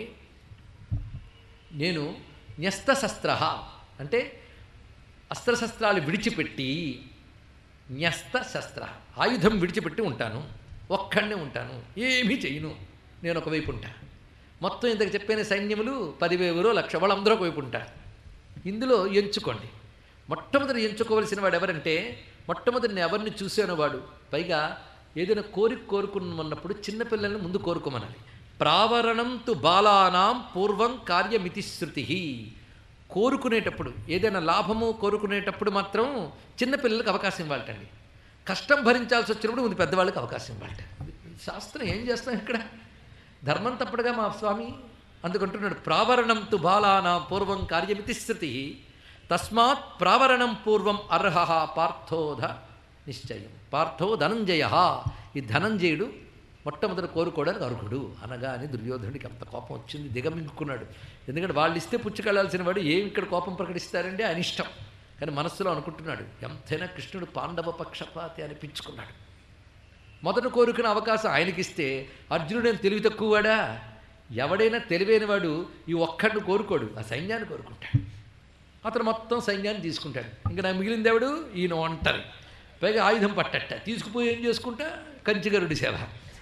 A: నేను న్యస్తశస్త్ర అంటే అస్త్రశస్త్రాలు విడిచిపెట్టి న్యస్త శస్త్ర ఆయుధం విడిచిపెట్టి ఉంటాను ఒక్కడనే ఉంటాను ఏమీ చేయను నేను ఒకవైపు ఉంటా మొత్తం ఇంతకు చెప్పిన సైన్యములు పదివేవులో లక్ష వాళ్ళందరూ ఒకవైపు ఉంటారు ఇందులో ఎంచుకోండి మొట్టమొదటి ఎంచుకోవలసిన వాడు ఎవరంటే మొట్టమొదటి నేను ఎవరిని చూశాను వాడు పైగా ఏదైనా కోరిక కోరుకున్నప్పుడు చిన్నపిల్లల్ని ముందు కోరుకోమనాలి ప్రావరణం తు బాలానాం పూర్వం కార్యమితి శృతి కోరుకునేటప్పుడు ఏదైనా లాభము కోరుకునేటప్పుడు మాత్రం చిన్నపిల్లలకు అవకాశం ఇవ్వాలటండి కష్టం భరించాల్సి వచ్చినప్పుడు ముందు పెద్దవాళ్ళకి అవకాశం ఇవ్వాలట శాస్త్రం ఏం చేస్తాం ఇక్కడ ధర్మం తప్పడుగా మా స్వామి అందుకుంటున్నాడు ప్రావరణం తు బాలానా పూర్వం కార్యమితి శృతి తస్మాత్ ప్రావరణం పూర్వం అర్హ పార్థోధ నిశ్చయం పార్థో ధనంజయ ఈ ధనంజయుడు మొట్టమొదటి కోరుకోవడానికి అర్హుడు అనగా అని దుర్యోధనుడికి అంత కోపం వచ్చింది దిగమింగుకున్నాడు ఎందుకంటే వాళ్ళు ఇస్తే పుచ్చుకెళ్లాల్సిన వాడు ఏమి ఇక్కడ కోపం ప్రకటిస్తారంటే ఆయన ఇష్టం కానీ మనస్సులో అనుకుంటున్నాడు ఎంతైనా కృష్ణుడు పాండవ పక్షపాతి అనిపించుకున్నాడు మొదట కోరుకున్న అవకాశం ఆయనకిస్తే అర్జునుడేం తెలివి తక్కువవాడా ఎవడైనా తెలివైన వాడు ఈ ఒక్కడిని కోరుకోడు ఆ సైన్యాన్ని కోరుకుంటాడు అతను మొత్తం సైన్యాన్ని తీసుకుంటాడు ఇంకా నాకు మిగిలింది ఎవడు ఈయన ఒంటరి పైగా ఆయుధం పట్టట తీసుకుపోయి ఏం చేసుకుంటా కంచిగరుడి సేవ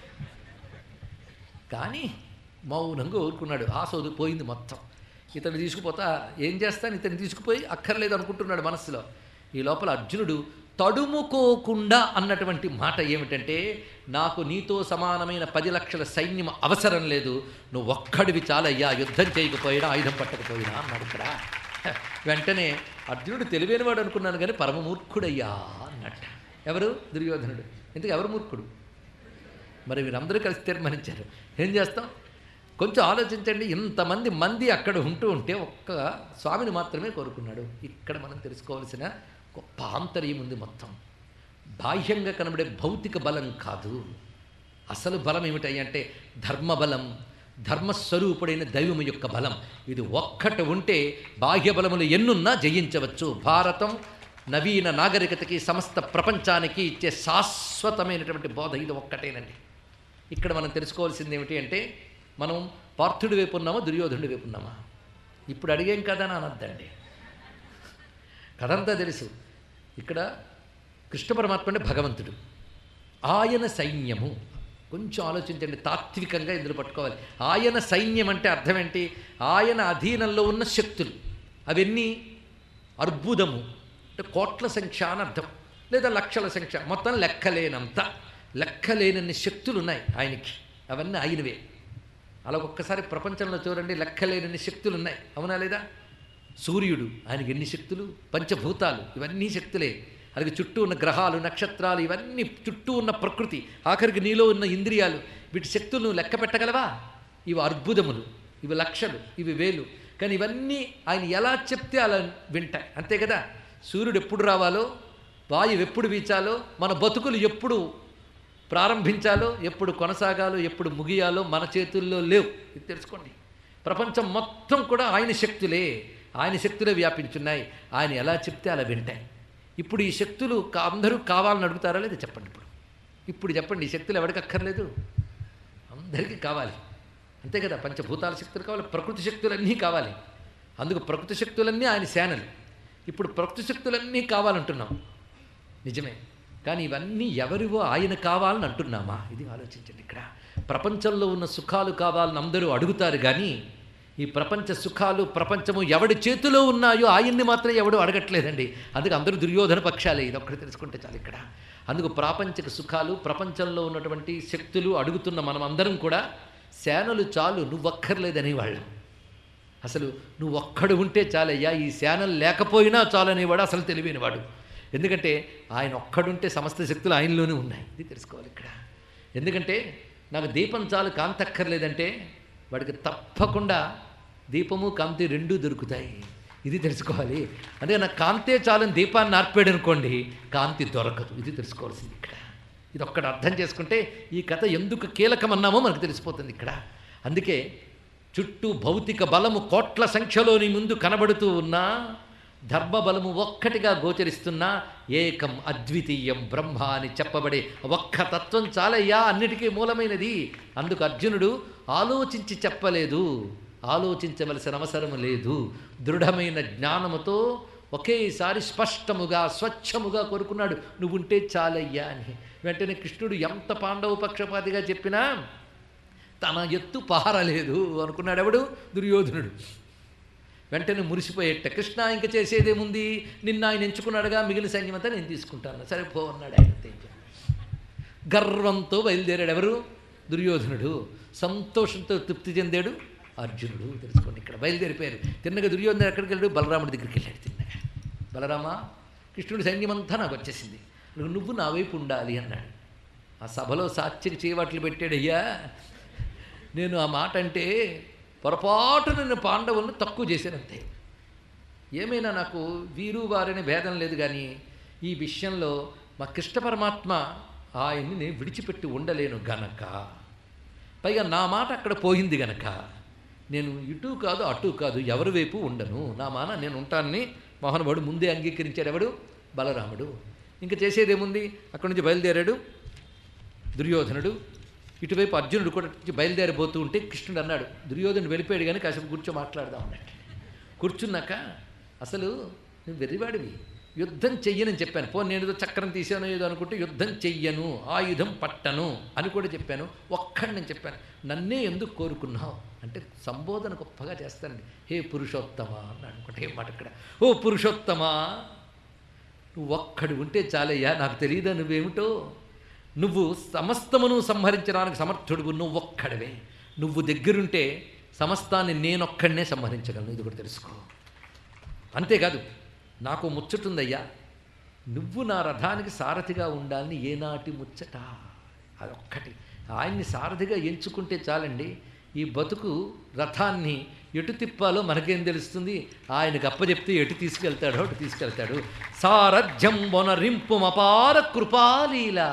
A: కానీ మౌనంగా ఊరుకున్నాడు ఆ సోదు పోయింది మొత్తం ఇతను తీసుకుపోతా ఏం చేస్తాను ఇతను తీసుకుపోయి అక్కర్లేదు అనుకుంటున్నాడు మనస్సులో ఈ లోపల అర్జునుడు తడుముకోకుండా అన్నటువంటి మాట ఏమిటంటే నాకు నీతో సమానమైన పది లక్షల సైన్యం అవసరం లేదు నువ్వు ఒక్కడివి చాలయ్యా యుద్ధం చేయకపోయినా ఆయుధం పట్టకపోయినా అన్నాడు ఇక్కడ వెంటనే అర్జునుడు తెలివైనవాడు అనుకున్నాను కానీ పరమమూర్ఖుడయ్యా అన్నట్ట ఎవరు దుర్యోధనుడు ఎందుకు ఎవరు మూర్ఖుడు మరి వీరందరూ కలిసి తీర్మానించారు ఏం చేస్తాం కొంచెం ఆలోచించండి ఇంతమంది మంది అక్కడ ఉంటూ ఉంటే ఒక్క స్వామిని మాత్రమే కోరుకున్నాడు ఇక్కడ మనం తెలుసుకోవాల్సిన గొప్ప ఆంతర్యం ఉంది మొత్తం బాహ్యంగా కనబడే భౌతిక బలం కాదు అసలు బలం ఏమిటంటే ధర్మబలం ధర్మస్వరూపుడైన దైవం యొక్క బలం ఇది ఒక్కటి ఉంటే బాహ్య బలములు ఎన్నున్నా జయించవచ్చు భారతం నవీన నాగరికతకి సమస్త ప్రపంచానికి ఇచ్చే శాశ్వతమైనటువంటి బోధ ఇది ఒక్కటేనండి ఇక్కడ మనం తెలుసుకోవాల్సింది ఏమిటి అంటే మనం పార్థుడి వైపు ఉన్నామా దుర్యోధనుడి వైపు ఉన్నామా ఇప్పుడు అడిగేం కదా అని అనద్దండి కథంతా తెలుసు ఇక్కడ కృష్ణ పరమాత్మ అంటే భగవంతుడు ఆయన సైన్యము కొంచెం ఆలోచించండి తాత్వికంగా ఇందులో పట్టుకోవాలి ఆయన సైన్యం అంటే అర్థం ఏంటి ఆయన అధీనంలో ఉన్న శక్తులు అవన్నీ అర్బుదము అంటే కోట్ల సంఖ్య అని అర్థం లేదా లక్షల సంఖ్య మొత్తం లెక్కలేనంత లెక్కలేనన్ని శక్తులు ఉన్నాయి ఆయనకి అవన్నీ ఆయనవే అలా ఒక్కసారి ప్రపంచంలో చూడండి లెక్కలేనన్ని శక్తులు ఉన్నాయి అవునా లేదా సూర్యుడు ఆయనకి ఎన్ని శక్తులు పంచభూతాలు ఇవన్నీ శక్తులే అలాగే చుట్టూ ఉన్న గ్రహాలు నక్షత్రాలు ఇవన్నీ చుట్టూ ఉన్న ప్రకృతి ఆఖరికి నీలో ఉన్న ఇంద్రియాలు వీటి శక్తులను లెక్క పెట్టగలవా ఇవి అర్బుదములు ఇవి లక్షలు ఇవి వేలు కానీ ఇవన్నీ ఆయన ఎలా చెప్తే అలా వింటాయి అంతే కదా సూర్యుడు ఎప్పుడు రావాలో వాయువు ఎప్పుడు వీచాలో మన బతుకులు ఎప్పుడు ప్రారంభించాలో ఎప్పుడు కొనసాగాలో ఎప్పుడు ముగియాలో మన చేతుల్లో లేవు ఇది తెలుసుకోండి ప్రపంచం మొత్తం కూడా ఆయన శక్తులే ఆయన శక్తులే వ్యాపించున్నాయి ఆయన ఎలా చెప్తే అలా వింటాయి ఇప్పుడు ఈ శక్తులు కా- అందరూ కావాలని అడుగుతారా లేదా చెప్పండి ఇప్పుడు ఇప్పుడు చెప్పండి ఈ శక్తులు ఎవరికి అక్కర్లేదు అందరికీ కావాలి అంతే కదా పంచభూతాల శక్తులు కావాలి ప్రకృతి శక్తులన్నీ కావాలి అందుకు ప్రకృతి శక్తులన్నీ ఆయన సేనలు ఇప్పుడు ప్రకృతి శక్తులన్నీ కావాలంటున్నాం నిజమే కానీ ఇవన్నీ ఎవరివో ఆయన కావాలని అంటున్నామా ఇది ఆలోచించండి ఇక్కడ ప్రపంచంలో ఉన్న సుఖాలు కావాలని అందరూ అడుగుతారు కానీ ఈ ప్రపంచ సుఖాలు ప్రపంచము ఎవడి చేతిలో ఉన్నాయో ఆయన్ని మాత్రం ఎవడు అడగట్లేదండి అందుకే అందరూ దుర్యోధన పక్షాలే ఇది ఒక్కటి తెలుసుకుంటే చాలు ఇక్కడ అందుకు ప్రాపంచిక సుఖాలు ప్రపంచంలో ఉన్నటువంటి శక్తులు అడుగుతున్న మనం అందరం కూడా సేనలు చాలు నువ్వక్కర్లేదని వాళ్ళు అసలు నువ్వు ఒక్కడు ఉంటే చాలయ్యా ఈ శానల్ లేకపోయినా చాలనేవాడు అసలు తెలివైనవాడు ఎందుకంటే ఆయన ఒక్కడుంటే సమస్త శక్తులు ఆయనలోనే ఉన్నాయి ఇది తెలుసుకోవాలి ఇక్కడ ఎందుకంటే నాకు దీపం చాలు కాంతి అక్కర్లేదంటే వాడికి తప్పకుండా దీపము కాంతి రెండూ దొరుకుతాయి ఇది తెలుసుకోవాలి అదే నాకు కాంతే చాలని దీపాన్ని ఆర్పాడు అనుకోండి కాంతి దొరకదు ఇది తెలుసుకోవాల్సింది ఇక్కడ ఇది ఒక్కడ అర్థం చేసుకుంటే ఈ కథ ఎందుకు కీలకమన్నామో మనకు తెలిసిపోతుంది ఇక్కడ అందుకే చుట్టూ భౌతిక బలము కోట్ల సంఖ్యలో నీ ముందు కనబడుతూ ఉన్నా ధర్మబలము ఒక్కటిగా గోచరిస్తున్నా ఏకం అద్వితీయం బ్రహ్మ అని చెప్పబడే ఒక్క తత్వం చాలయ్యా అన్నిటికీ మూలమైనది అందుకు అర్జునుడు ఆలోచించి చెప్పలేదు ఆలోచించవలసిన అవసరం లేదు దృఢమైన జ్ఞానముతో ఒకేసారి స్పష్టముగా స్వచ్ఛముగా కోరుకున్నాడు నువ్వుంటే చాలయ్యా అని వెంటనే కృష్ణుడు ఎంత పాండవ పక్షపాతిగా చెప్పినా తన ఎత్తు పారలేదు అనుకున్నాడు ఎవడు దుర్యోధనుడు వెంటనే మురిసిపోయేట కృష్ణ ఇంక చేసేదేముంది నిన్న ఆయన ఎంచుకున్నాడుగా మిగిలిన సైన్యం అంతా నేను తీసుకుంటాను సరే పో అన్నాడు ఆయన అంతే. గర్వంతో బయలుదేరాడు ఎవరు దుర్యోధనుడు సంతోషంతో తృప్తి చెందాడు అర్జునుడు తెలుసుకోండి ఇక్కడ బయలుదేరిపోయారు తిన్నగా దుర్యోధనుడు ఎక్కడికి వెళ్ళాడు బలరాముడి దగ్గరికి వెళ్ళాడు తిన్నగా బలరామ కృష్ణుడి సైన్యం అంతా నాకు వచ్చేసింది నువ్వు నువ్వు నా వైపు ఉండాలి అన్నాడు ఆ సభలో సాత్యకి చేయవాట్లు పెట్టాడయ్యా నేను ఆ మాట అంటే పొరపాటు నేను పాండవులను తక్కువ చేశానంతే ఏమైనా నాకు వీరు వారని భేదం లేదు కానీ ఈ విషయంలో మా కృష్ణ పరమాత్మ ఆయన్ని నేను విడిచిపెట్టి ఉండలేను గనక పైగా నా మాట అక్కడ పోయింది గనక నేను ఇటు కాదు అటు కాదు ఎవరి వైపు ఉండను నా మాన నేను ఉంటానని మోహనవాడు ముందే అంగీకరించాడు ఎవడు బలరాముడు ఇంకా చేసేదేముంది అక్కడి నుంచి బయలుదేరాడు దుర్యోధనుడు ఇటువైపు అర్జునుడు కూడా నుంచి బయలుదేరిపోతూ ఉంటే కృష్ణుడు అన్నాడు దుర్యోధనుడు వెళ్ళిపోయాడు కానీ కాసేపు కూర్చో మాట్లాడదాం అన్నట్టు కూర్చున్నాక అసలు నువ్వు వెర్రివాడివి యుద్ధం చెయ్యనని చెప్పాను పో నేను ఏదో చక్రం తీసాను ఏదో అనుకుంటే యుద్ధం చెయ్యను ఆయుధం పట్టను అని కూడా చెప్పాను ఒక్కడిని నేను చెప్పాను నన్నే ఎందుకు కోరుకున్నావు అంటే సంబోధన గొప్పగా చేస్తానండి హే పురుషోత్తమా అని అనుకుంటే ఏం మాట ఇక్కడ ఓ పురుషోత్తమా నువ్వు ఒక్కడు ఉంటే చాలయ్యా నాకు తెలియదా నువ్వేమిటో నువ్వు సమస్తమును సంహరించడానికి సమర్థుడువు నువ్వు ఒక్కడవే నువ్వు దగ్గరుంటే సమస్తాన్ని నేనొక్కడనే సంహరించగలను ఇది కూడా తెలుసుకో అంతేకాదు నాకు ముచ్చటుందయ్యా నువ్వు నా రథానికి సారథిగా ఉండాలని ఏనాటి ముచ్చట అదొక్కటి ఆయన్ని సారథిగా ఎంచుకుంటే చాలండి ఈ బతుకు రథాన్ని ఎటు తిప్పాలో మనకేం తెలుస్తుంది ఆయనకు అప్పచెప్తే ఎటు తీసుకెళ్తాడో అటు తీసుకెళ్తాడు సారథ్యం వనరింపు అపార కృపాలీల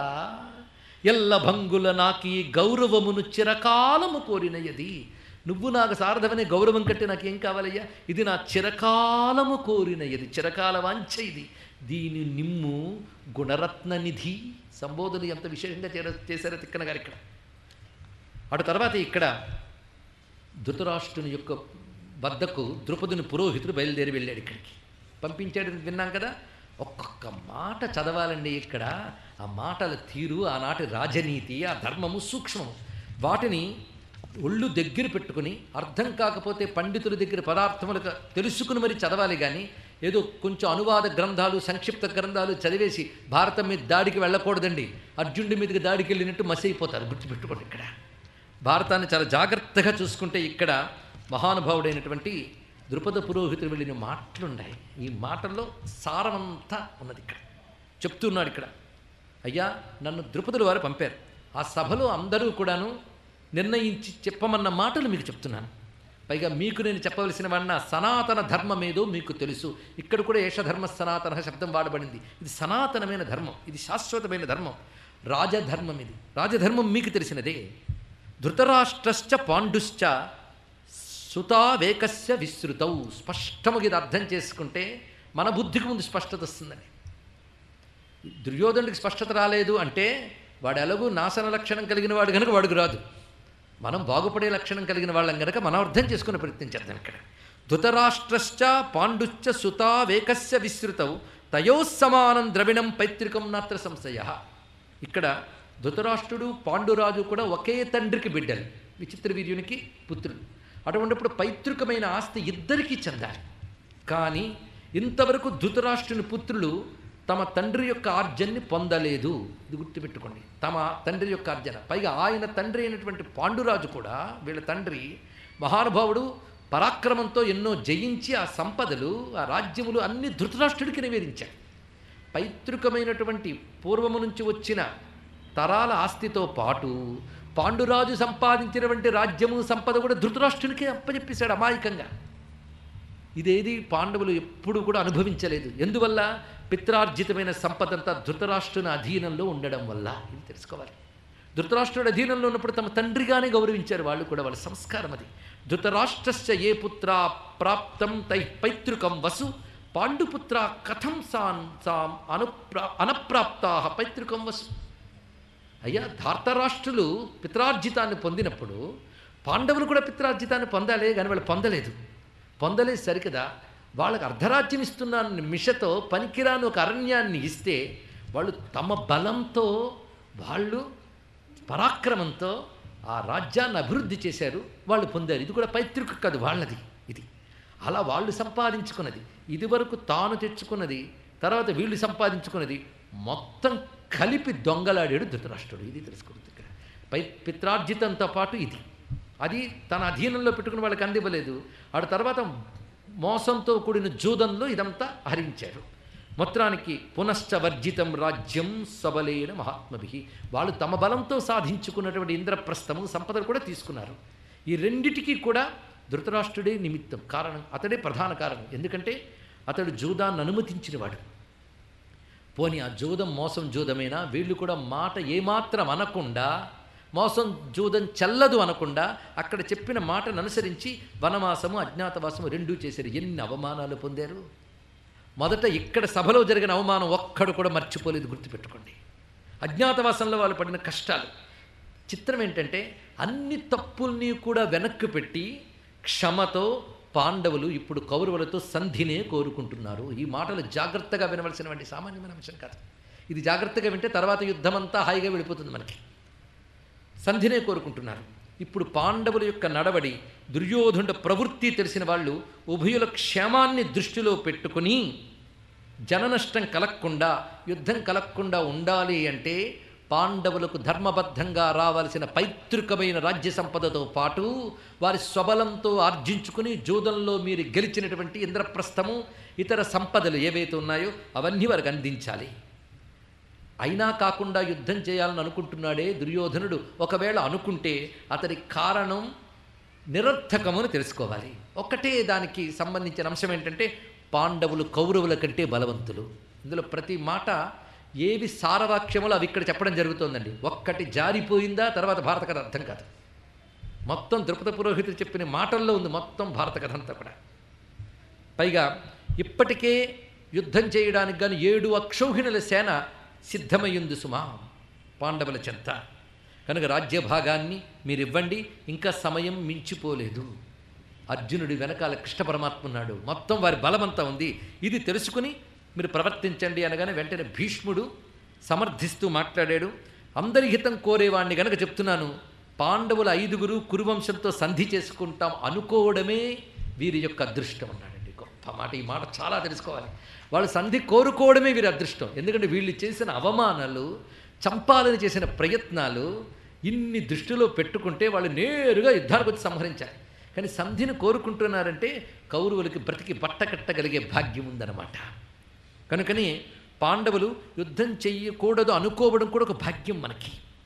A: ఎల్ల భంగుల నాకీ గౌరవమును చిరకాలము కోరినయది నువ్వు నాకు సారథమనే గౌరవం కంటే నాకేం కావాలయ్యా ఇది నా చిరకాలము కోరినయది చిరకాల వాంఛ ఇది దీని నిమ్ము గుణరత్న నిధి సంబోధన ఎంత విశేషంగా చేర చేశారో తిక్కన గారు ఇక్కడ అటు తర్వాత ఇక్కడ ధృతరాష్ట్రుని యొక్క వద్దకు ద్రుపదుని పురోహితుడు బయలుదేరి వెళ్ళాడు ఇక్కడికి పంపించాడు విన్నాం కదా ఒక్కొక్క మాట చదవాలండి ఇక్కడ ఆ మాటల తీరు ఆనాటి రాజనీతి ఆ ధర్మము సూక్ష్మము వాటిని ఒళ్ళు దగ్గర పెట్టుకుని అర్థం కాకపోతే పండితుల దగ్గర పదార్థములకు తెలుసుకుని మరి చదవాలి కానీ ఏదో కొంచెం అనువాద గ్రంథాలు సంక్షిప్త గ్రంథాలు చదివేసి భారతం మీద దాడికి వెళ్ళకూడదండి అర్జునుడి మీదకి దాడికి వెళ్ళినట్టు మసి అయిపోతారు గుర్తుపెట్టుకోండి ఇక్కడ భారతాన్ని చాలా జాగ్రత్తగా చూసుకుంటే ఇక్కడ మహానుభావుడైనటువంటి ద్రుపద పురోహితుడు వెళ్ళిన మాటలున్నాయి ఈ మాటల్లో సారమంతా ఉన్నది ఇక్కడ చెప్తున్నాడు ఇక్కడ అయ్యా నన్ను ద్రుపదుల వారు పంపారు ఆ సభలో అందరూ కూడాను నిర్ణయించి చెప్పమన్న మాటలు మీకు చెప్తున్నాను పైగా మీకు నేను చెప్పవలసిన వాడిన సనాతన ధర్మం ఏదో మీకు తెలుసు ఇక్కడ కూడా ఏషధర్మ సనాతన శబ్దం వాడబడింది ఇది సనాతనమైన ధర్మం ఇది శాశ్వతమైన ధర్మం రాజధర్మం ఇది రాజధర్మం మీకు తెలిసినదే ధృతరాష్ట్రశ్చ పాండుశ్చ సుతావేకస్య విస్తృతౌ స్పష్టముగా ఇది అర్థం చేసుకుంటే మన బుద్ధికి ముందు స్పష్టత వస్తుందని దుర్యోధనుడికి స్పష్టత రాలేదు అంటే వాడు ఎలాగూ నాశన లక్షణం కలిగిన వాడు కనుక వాడికి రాదు మనం బాగుపడే లక్షణం కలిగిన వాళ్ళం కనుక మనం అర్థం చేసుకునే ప్రయత్నం చేద్దాం ఇక్కడ ధృతరాష్ట్రశ్చ పాండుశ్చ సుతావేకస్య విస్తృతౌ తయోస్సమానం ద్రవిణం పైతృకం నాత్ర సంశయ ఇక్కడ ధృతరాష్ట్రుడు పాండురాజు కూడా ఒకే తండ్రికి బిడ్డలు విచిత్ర వీర్యునికి పుత్రుడు అటువంటిప్పుడు పైతృకమైన ఆస్తి ఇద్దరికీ చెందాలి కానీ ఇంతవరకు ధృతరాష్ట్రుని పుత్రులు తమ తండ్రి యొక్క ఆర్జన్ని పొందలేదు ఇది గుర్తుపెట్టుకోండి తమ తండ్రి యొక్క ఆర్జన పైగా ఆయన తండ్రి అయినటువంటి పాండురాజు కూడా వీళ్ళ తండ్రి మహానుభావుడు పరాక్రమంతో ఎన్నో జయించి ఆ సంపదలు ఆ రాజ్యములు అన్ని ధృతరాష్ట్రుడికి నివేదించాడు పైతృకమైనటువంటి పూర్వము నుంచి వచ్చిన తరాల ఆస్తితో పాటు పాండురాజు సంపాదించినటువంటి రాజ్యము సంపద కూడా ధృతరాష్ట్రునికే అప్పచెప్పేశాడు అమాయకంగా ఇదేది పాండవులు ఎప్పుడు కూడా అనుభవించలేదు ఎందువల్ల పిత్రార్జితమైన సంపదంతా ధృతరాష్ట్రుని అధీనంలో ఉండడం వల్ల ఇది తెలుసుకోవాలి ధృతరాష్ట్రుడి అధీనంలో ఉన్నప్పుడు తమ తండ్రిగానే గౌరవించారు వాళ్ళు కూడా వాళ్ళ సంస్కారం అది ధృతరాష్ట్రస్య ఏ పుత్ర ప్రాప్తం తై పైతృకం వసు పాండుపుత్ర కథం సాన్ సాం అనుప్రా అనప్రాప్తా పైతృకం వసు అయ్యా ధార్తరాష్ట్రులు పిత్రార్జితాన్ని పొందినప్పుడు పాండవులు కూడా పిత్రార్జితాన్ని పొందాలే కానీ వాళ్ళు పొందలేదు పొందలేదు సరికదా వాళ్ళకి అర్ధరాజ్యం ఇస్తున్నాను మిషతో పనికిరాని ఒక అరణ్యాన్ని ఇస్తే వాళ్ళు తమ బలంతో వాళ్ళు పరాక్రమంతో ఆ రాజ్యాన్ని అభివృద్ధి చేశారు వాళ్ళు పొందారు ఇది కూడా పైతృక కాదు వాళ్ళది ఇది అలా వాళ్ళు సంపాదించుకున్నది ఇదివరకు తాను తెచ్చుకున్నది తర్వాత వీళ్ళు సంపాదించుకున్నది మొత్తం కలిపి దొంగలాడాడు ధృతరాష్ట్రుడు ఇది తెలుసుకోవద్దు ఇక్కడ పై పిత్రార్జితంతో పాటు ఇది అది తన అధీనంలో పెట్టుకుని వాళ్ళకి అందివ్వలేదు ఆడ తర్వాత మోసంతో కూడిన జూదంలో ఇదంతా హరించారు మొత్తానికి పునశ్చ వర్జితం రాజ్యం సబలేన మహాత్మభి వాళ్ళు తమ బలంతో సాధించుకున్నటువంటి ఇంద్రప్రస్థము సంపదలు కూడా తీసుకున్నారు ఈ రెండిటికీ కూడా ధృతరాష్ట్రుడే నిమిత్తం కారణం అతడే ప్రధాన కారణం ఎందుకంటే అతడు జూదాన్ని అనుమతించినవాడు పోని ఆ జూదం మోసం జూదమేనా వీళ్ళు కూడా మాట ఏమాత్రం అనకుండా మోసం జూదం చెల్లదు అనకుండా అక్కడ చెప్పిన మాటను అనుసరించి వనవాసము అజ్ఞాతవాసము రెండూ చేశారు ఎన్ని అవమానాలు పొందారు మొదట ఇక్కడ సభలో జరిగిన అవమానం ఒక్కడు కూడా మర్చిపోలేదు గుర్తుపెట్టుకోండి అజ్ఞాతవాసంలో వాళ్ళు పడిన కష్టాలు చిత్రం ఏంటంటే అన్ని తప్పుల్ని కూడా వెనక్కి పెట్టి క్షమతో పాండవులు ఇప్పుడు కౌరవులతో సంధినే కోరుకుంటున్నారు ఈ మాటలు జాగ్రత్తగా వినవలసినటువంటి సామాన్యమైన అంశం కాదు ఇది జాగ్రత్తగా వింటే తర్వాత యుద్ధమంతా హాయిగా వెళ్ళిపోతుంది మనకి సంధినే కోరుకుంటున్నారు ఇప్పుడు పాండవుల యొక్క నడవడి దుర్యోధనుడ ప్రవృత్తి తెలిసిన వాళ్ళు ఉభయుల క్షేమాన్ని దృష్టిలో పెట్టుకుని జననష్టం కలగకుండా యుద్ధం కలగకుండా ఉండాలి అంటే పాండవులకు ధర్మబద్ధంగా రావాల్సిన పైతృకమైన రాజ్య సంపదతో పాటు వారి స్వబలంతో ఆర్జించుకుని జూదంలో మీరు గెలిచినటువంటి ఇంద్రప్రస్థము ఇతర సంపదలు ఏవైతే ఉన్నాయో అవన్నీ వారికి అందించాలి అయినా కాకుండా యుద్ధం చేయాలని అనుకుంటున్నాడే దుర్యోధనుడు ఒకవేళ అనుకుంటే అతడి కారణం నిరర్థకమని తెలుసుకోవాలి ఒక్కటే దానికి సంబంధించిన అంశం ఏంటంటే పాండవులు కౌరవుల కంటే బలవంతులు ఇందులో ప్రతి మాట ఏవి సారవాక్యములు అవి ఇక్కడ చెప్పడం జరుగుతోందండి ఒక్కటి జారిపోయిందా తర్వాత భారత కథ అర్థం కాదు మొత్తం ద్రుపద పురోహితుడు చెప్పిన మాటల్లో ఉంది మొత్తం భారత కథ అంతా కూడా పైగా ఇప్పటికే యుద్ధం చేయడానికి గాను ఏడు అక్షౌహిణుల సేన సిద్ధమయ్యింది సుమా పాండవుల చెంత కనుక రాజ్యభాగాన్ని మీరు ఇవ్వండి ఇంకా సమయం మించిపోలేదు అర్జునుడి వెనకాల కృష్ణ పరమాత్మ ఉన్నాడు మొత్తం వారి బలమంతా ఉంది ఇది తెలుసుకుని మీరు ప్రవర్తించండి అనగానే వెంటనే భీష్ముడు సమర్థిస్తూ మాట్లాడాడు అందరి హితం కోరేవాణ్ణి గనక చెప్తున్నాను పాండవుల ఐదుగురు కురువంశంతో సంధి చేసుకుంటాం అనుకోవడమే వీరి యొక్క అదృష్టం అన్నాడండి గొప్ప మాట ఈ మాట చాలా తెలుసుకోవాలి వాళ్ళు సంధి కోరుకోవడమే వీరి అదృష్టం ఎందుకంటే వీళ్ళు చేసిన అవమానాలు చంపాలని చేసిన ప్రయత్నాలు ఇన్ని దృష్టిలో పెట్టుకుంటే వాళ్ళు నేరుగా యుద్ధానికి వచ్చి సంహరించారు కానీ సంధిని కోరుకుంటున్నారంటే కౌరవులకి బ్రతికి బట్టకట్టగలిగే భాగ్యం ఉందన్నమాట కనుకని పాండవులు యుద్ధం చెయ్యకూడదు అనుకోవడం కూడా ఒక భాగ్యం మనకి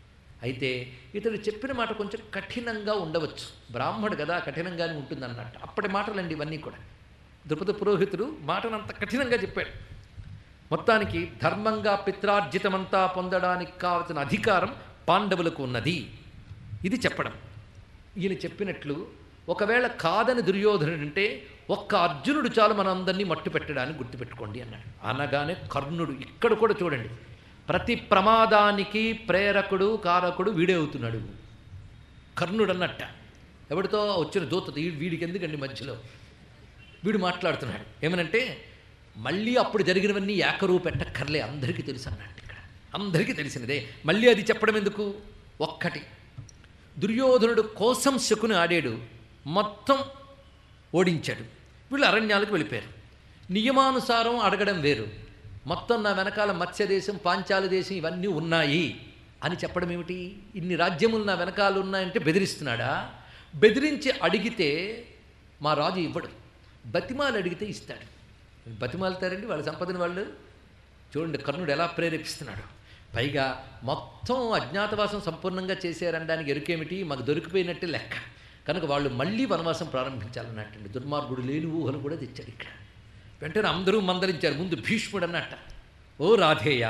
A: అయితే ఇతడు చెప్పిన మాట కొంచెం కఠినంగా ఉండవచ్చు బ్రాహ్మడు కదా కఠినంగానే ఉంటుంది అన్నట్టు అప్పటి మాటలండి ఇవన్నీ కూడా ద్రుపద పురోహితుడు మాటను అంత కఠినంగా చెప్పాడు మొత్తానికి ధర్మంగా పిత్రార్జితమంతా పొందడానికి కావలసిన అధికారం పాండవులకు ఉన్నది ఇది చెప్పడం ఈయన చెప్పినట్లు ఒకవేళ కాదని దుర్యోధనుడు అంటే ఒక్క అర్జునుడు చాలు మనందరినీ మట్టు పెట్టడానికి గుర్తుపెట్టుకోండి అన్నాడు అనగానే కర్ణుడు ఇక్కడ కూడా చూడండి ప్రతి ప్రమాదానికి ప్రేరకుడు కారకుడు వీడే అవుతున్నాడు కర్ణుడు అన్నట్ట ఎవరితో వచ్చిన దూత ఈ- వీడికి ఎందుకండి మధ్యలో వీడు మాట్లాడుతున్నాడు ఏమనంటే మళ్ళీ అప్పుడు జరిగినవన్నీ ఏకరువు పెట్టక్కర్లే అందరికీ తెలుసు అన్నట్టు ఇక్కడ అందరికీ తెలిసినదే మళ్ళీ అది చెప్పడం ఎందుకు ఒక్కటి దుర్యోధనుడు కోసం శకుని ఆడాడు మొత్తం ఓడించాడు వీళ్ళు అరణ్యాలకు వెళ్ళిపోయారు నియమానుసారం అడగడం వేరు మొత్తం నా వెనకాల మత్స్య దేశం పాంచాల దేశం ఇవన్నీ ఉన్నాయి అని చెప్పడం ఏమిటి ఇన్ని రాజ్యములు నా వెనకాల ఉన్నాయంటే బెదిరిస్తున్నాడా బెదిరించి అడిగితే మా రాజు ఇవ్వడు బతిమాలు అడిగితే ఇస్తాడు బతిమాలుతారండి వాళ్ళ సంపదని వాళ్ళు చూడండి కర్ణుడు ఎలా ప్రేరేపిస్తున్నాడు పైగా మొత్తం అజ్ఞాతవాసం సంపూర్ణంగా చేశారనడానికి ఎరుకేమిటి మాకు దొరికిపోయినట్టే లెక్క కనుక వాళ్ళు మళ్ళీ వనవాసం ప్రారంభించాలన్నట్టండి దుర్మార్గుడు లేని ఊహలు కూడా తెచ్చాడు ఇక్కడ వెంటనే అందరూ మందలించారు ముందు భీష్ముడు అన్నట్ట ఓ రాధేయ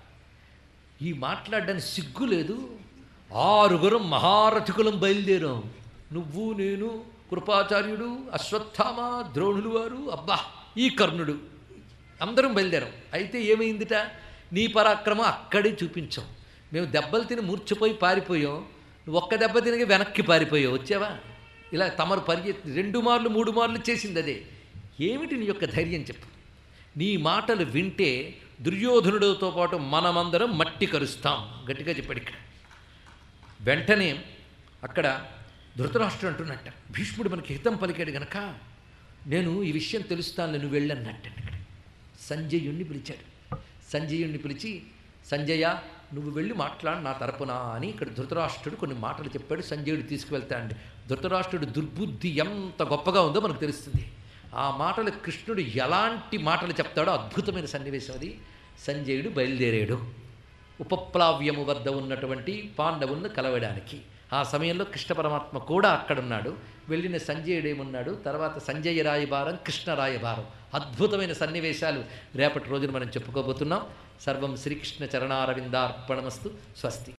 A: ఈ మాట్లాడడానికి సిగ్గు లేదు ఆరుగురం మహారథికులం బయలుదేరాం నువ్వు నేను కృపాచార్యుడు అశ్వత్థామ ద్రోణులు వారు అబ్బా ఈ కర్ణుడు అందరం బయలుదేరాం అయితే ఏమైందిట నీ పరాక్రమం అక్కడే చూపించాం మేము దెబ్బలు తిని మూర్చిపోయి పారిపోయాం నువ్వు ఒక్క దెబ్బ తినగా వెనక్కి పారిపోయావు వచ్చావా ఇలా తమరు పరిగెత్తి రెండు మార్లు మూడు మార్లు చేసింది అదే ఏమిటి నీ యొక్క ధైర్యం చెప్పు నీ మాటలు వింటే దుర్యోధనుడితో పాటు మనమందరం మట్టి కరుస్తాం గట్టిగా చెప్పాడు ఇక్కడ వెంటనే అక్కడ ధృతరాష్ట్రుడు అంటున్నట్ట భీష్ముడు మనకి హితం పలికాడు గనక నేను ఈ విషయం తెలుస్తాను నువ్వు వెళ్ళన్నట్టండి ఇక్కడ సంజయుణ్ణి పిలిచాడు సంజయుణ్ణి పిలిచి సంజయ నువ్వు వెళ్ళి మాట్లాడు నా తరపున అని ఇక్కడ ధృతరాష్ట్రుడు కొన్ని మాటలు చెప్పాడు సంజయుడు తీసుకువెళ్తాడండి ధృతరాష్ట్రుడు దుర్బుద్ధి ఎంత గొప్పగా ఉందో మనకు తెలుస్తుంది ఆ మాటలు కృష్ణుడు ఎలాంటి మాటలు చెప్తాడో అద్భుతమైన సన్నివేశం అది సంజయుడు బయలుదేరాడు ఉపప్లావ్యము వద్ద ఉన్నటువంటి పాండవులను కలవడానికి ఆ సమయంలో కృష్ణ పరమాత్మ కూడా అక్కడున్నాడు వెళ్ళిన సంజయుడు ఏమున్నాడు తర్వాత సంజయ రాయబారం కృష్ణ రాయబారం అద్భుతమైన సన్నివేశాలు రేపటి రోజున మనం చెప్పుకోబోతున్నాం సర్వం శ్రీకృష్ణ చరణారవిందార్పణమస్తు స్వస్తి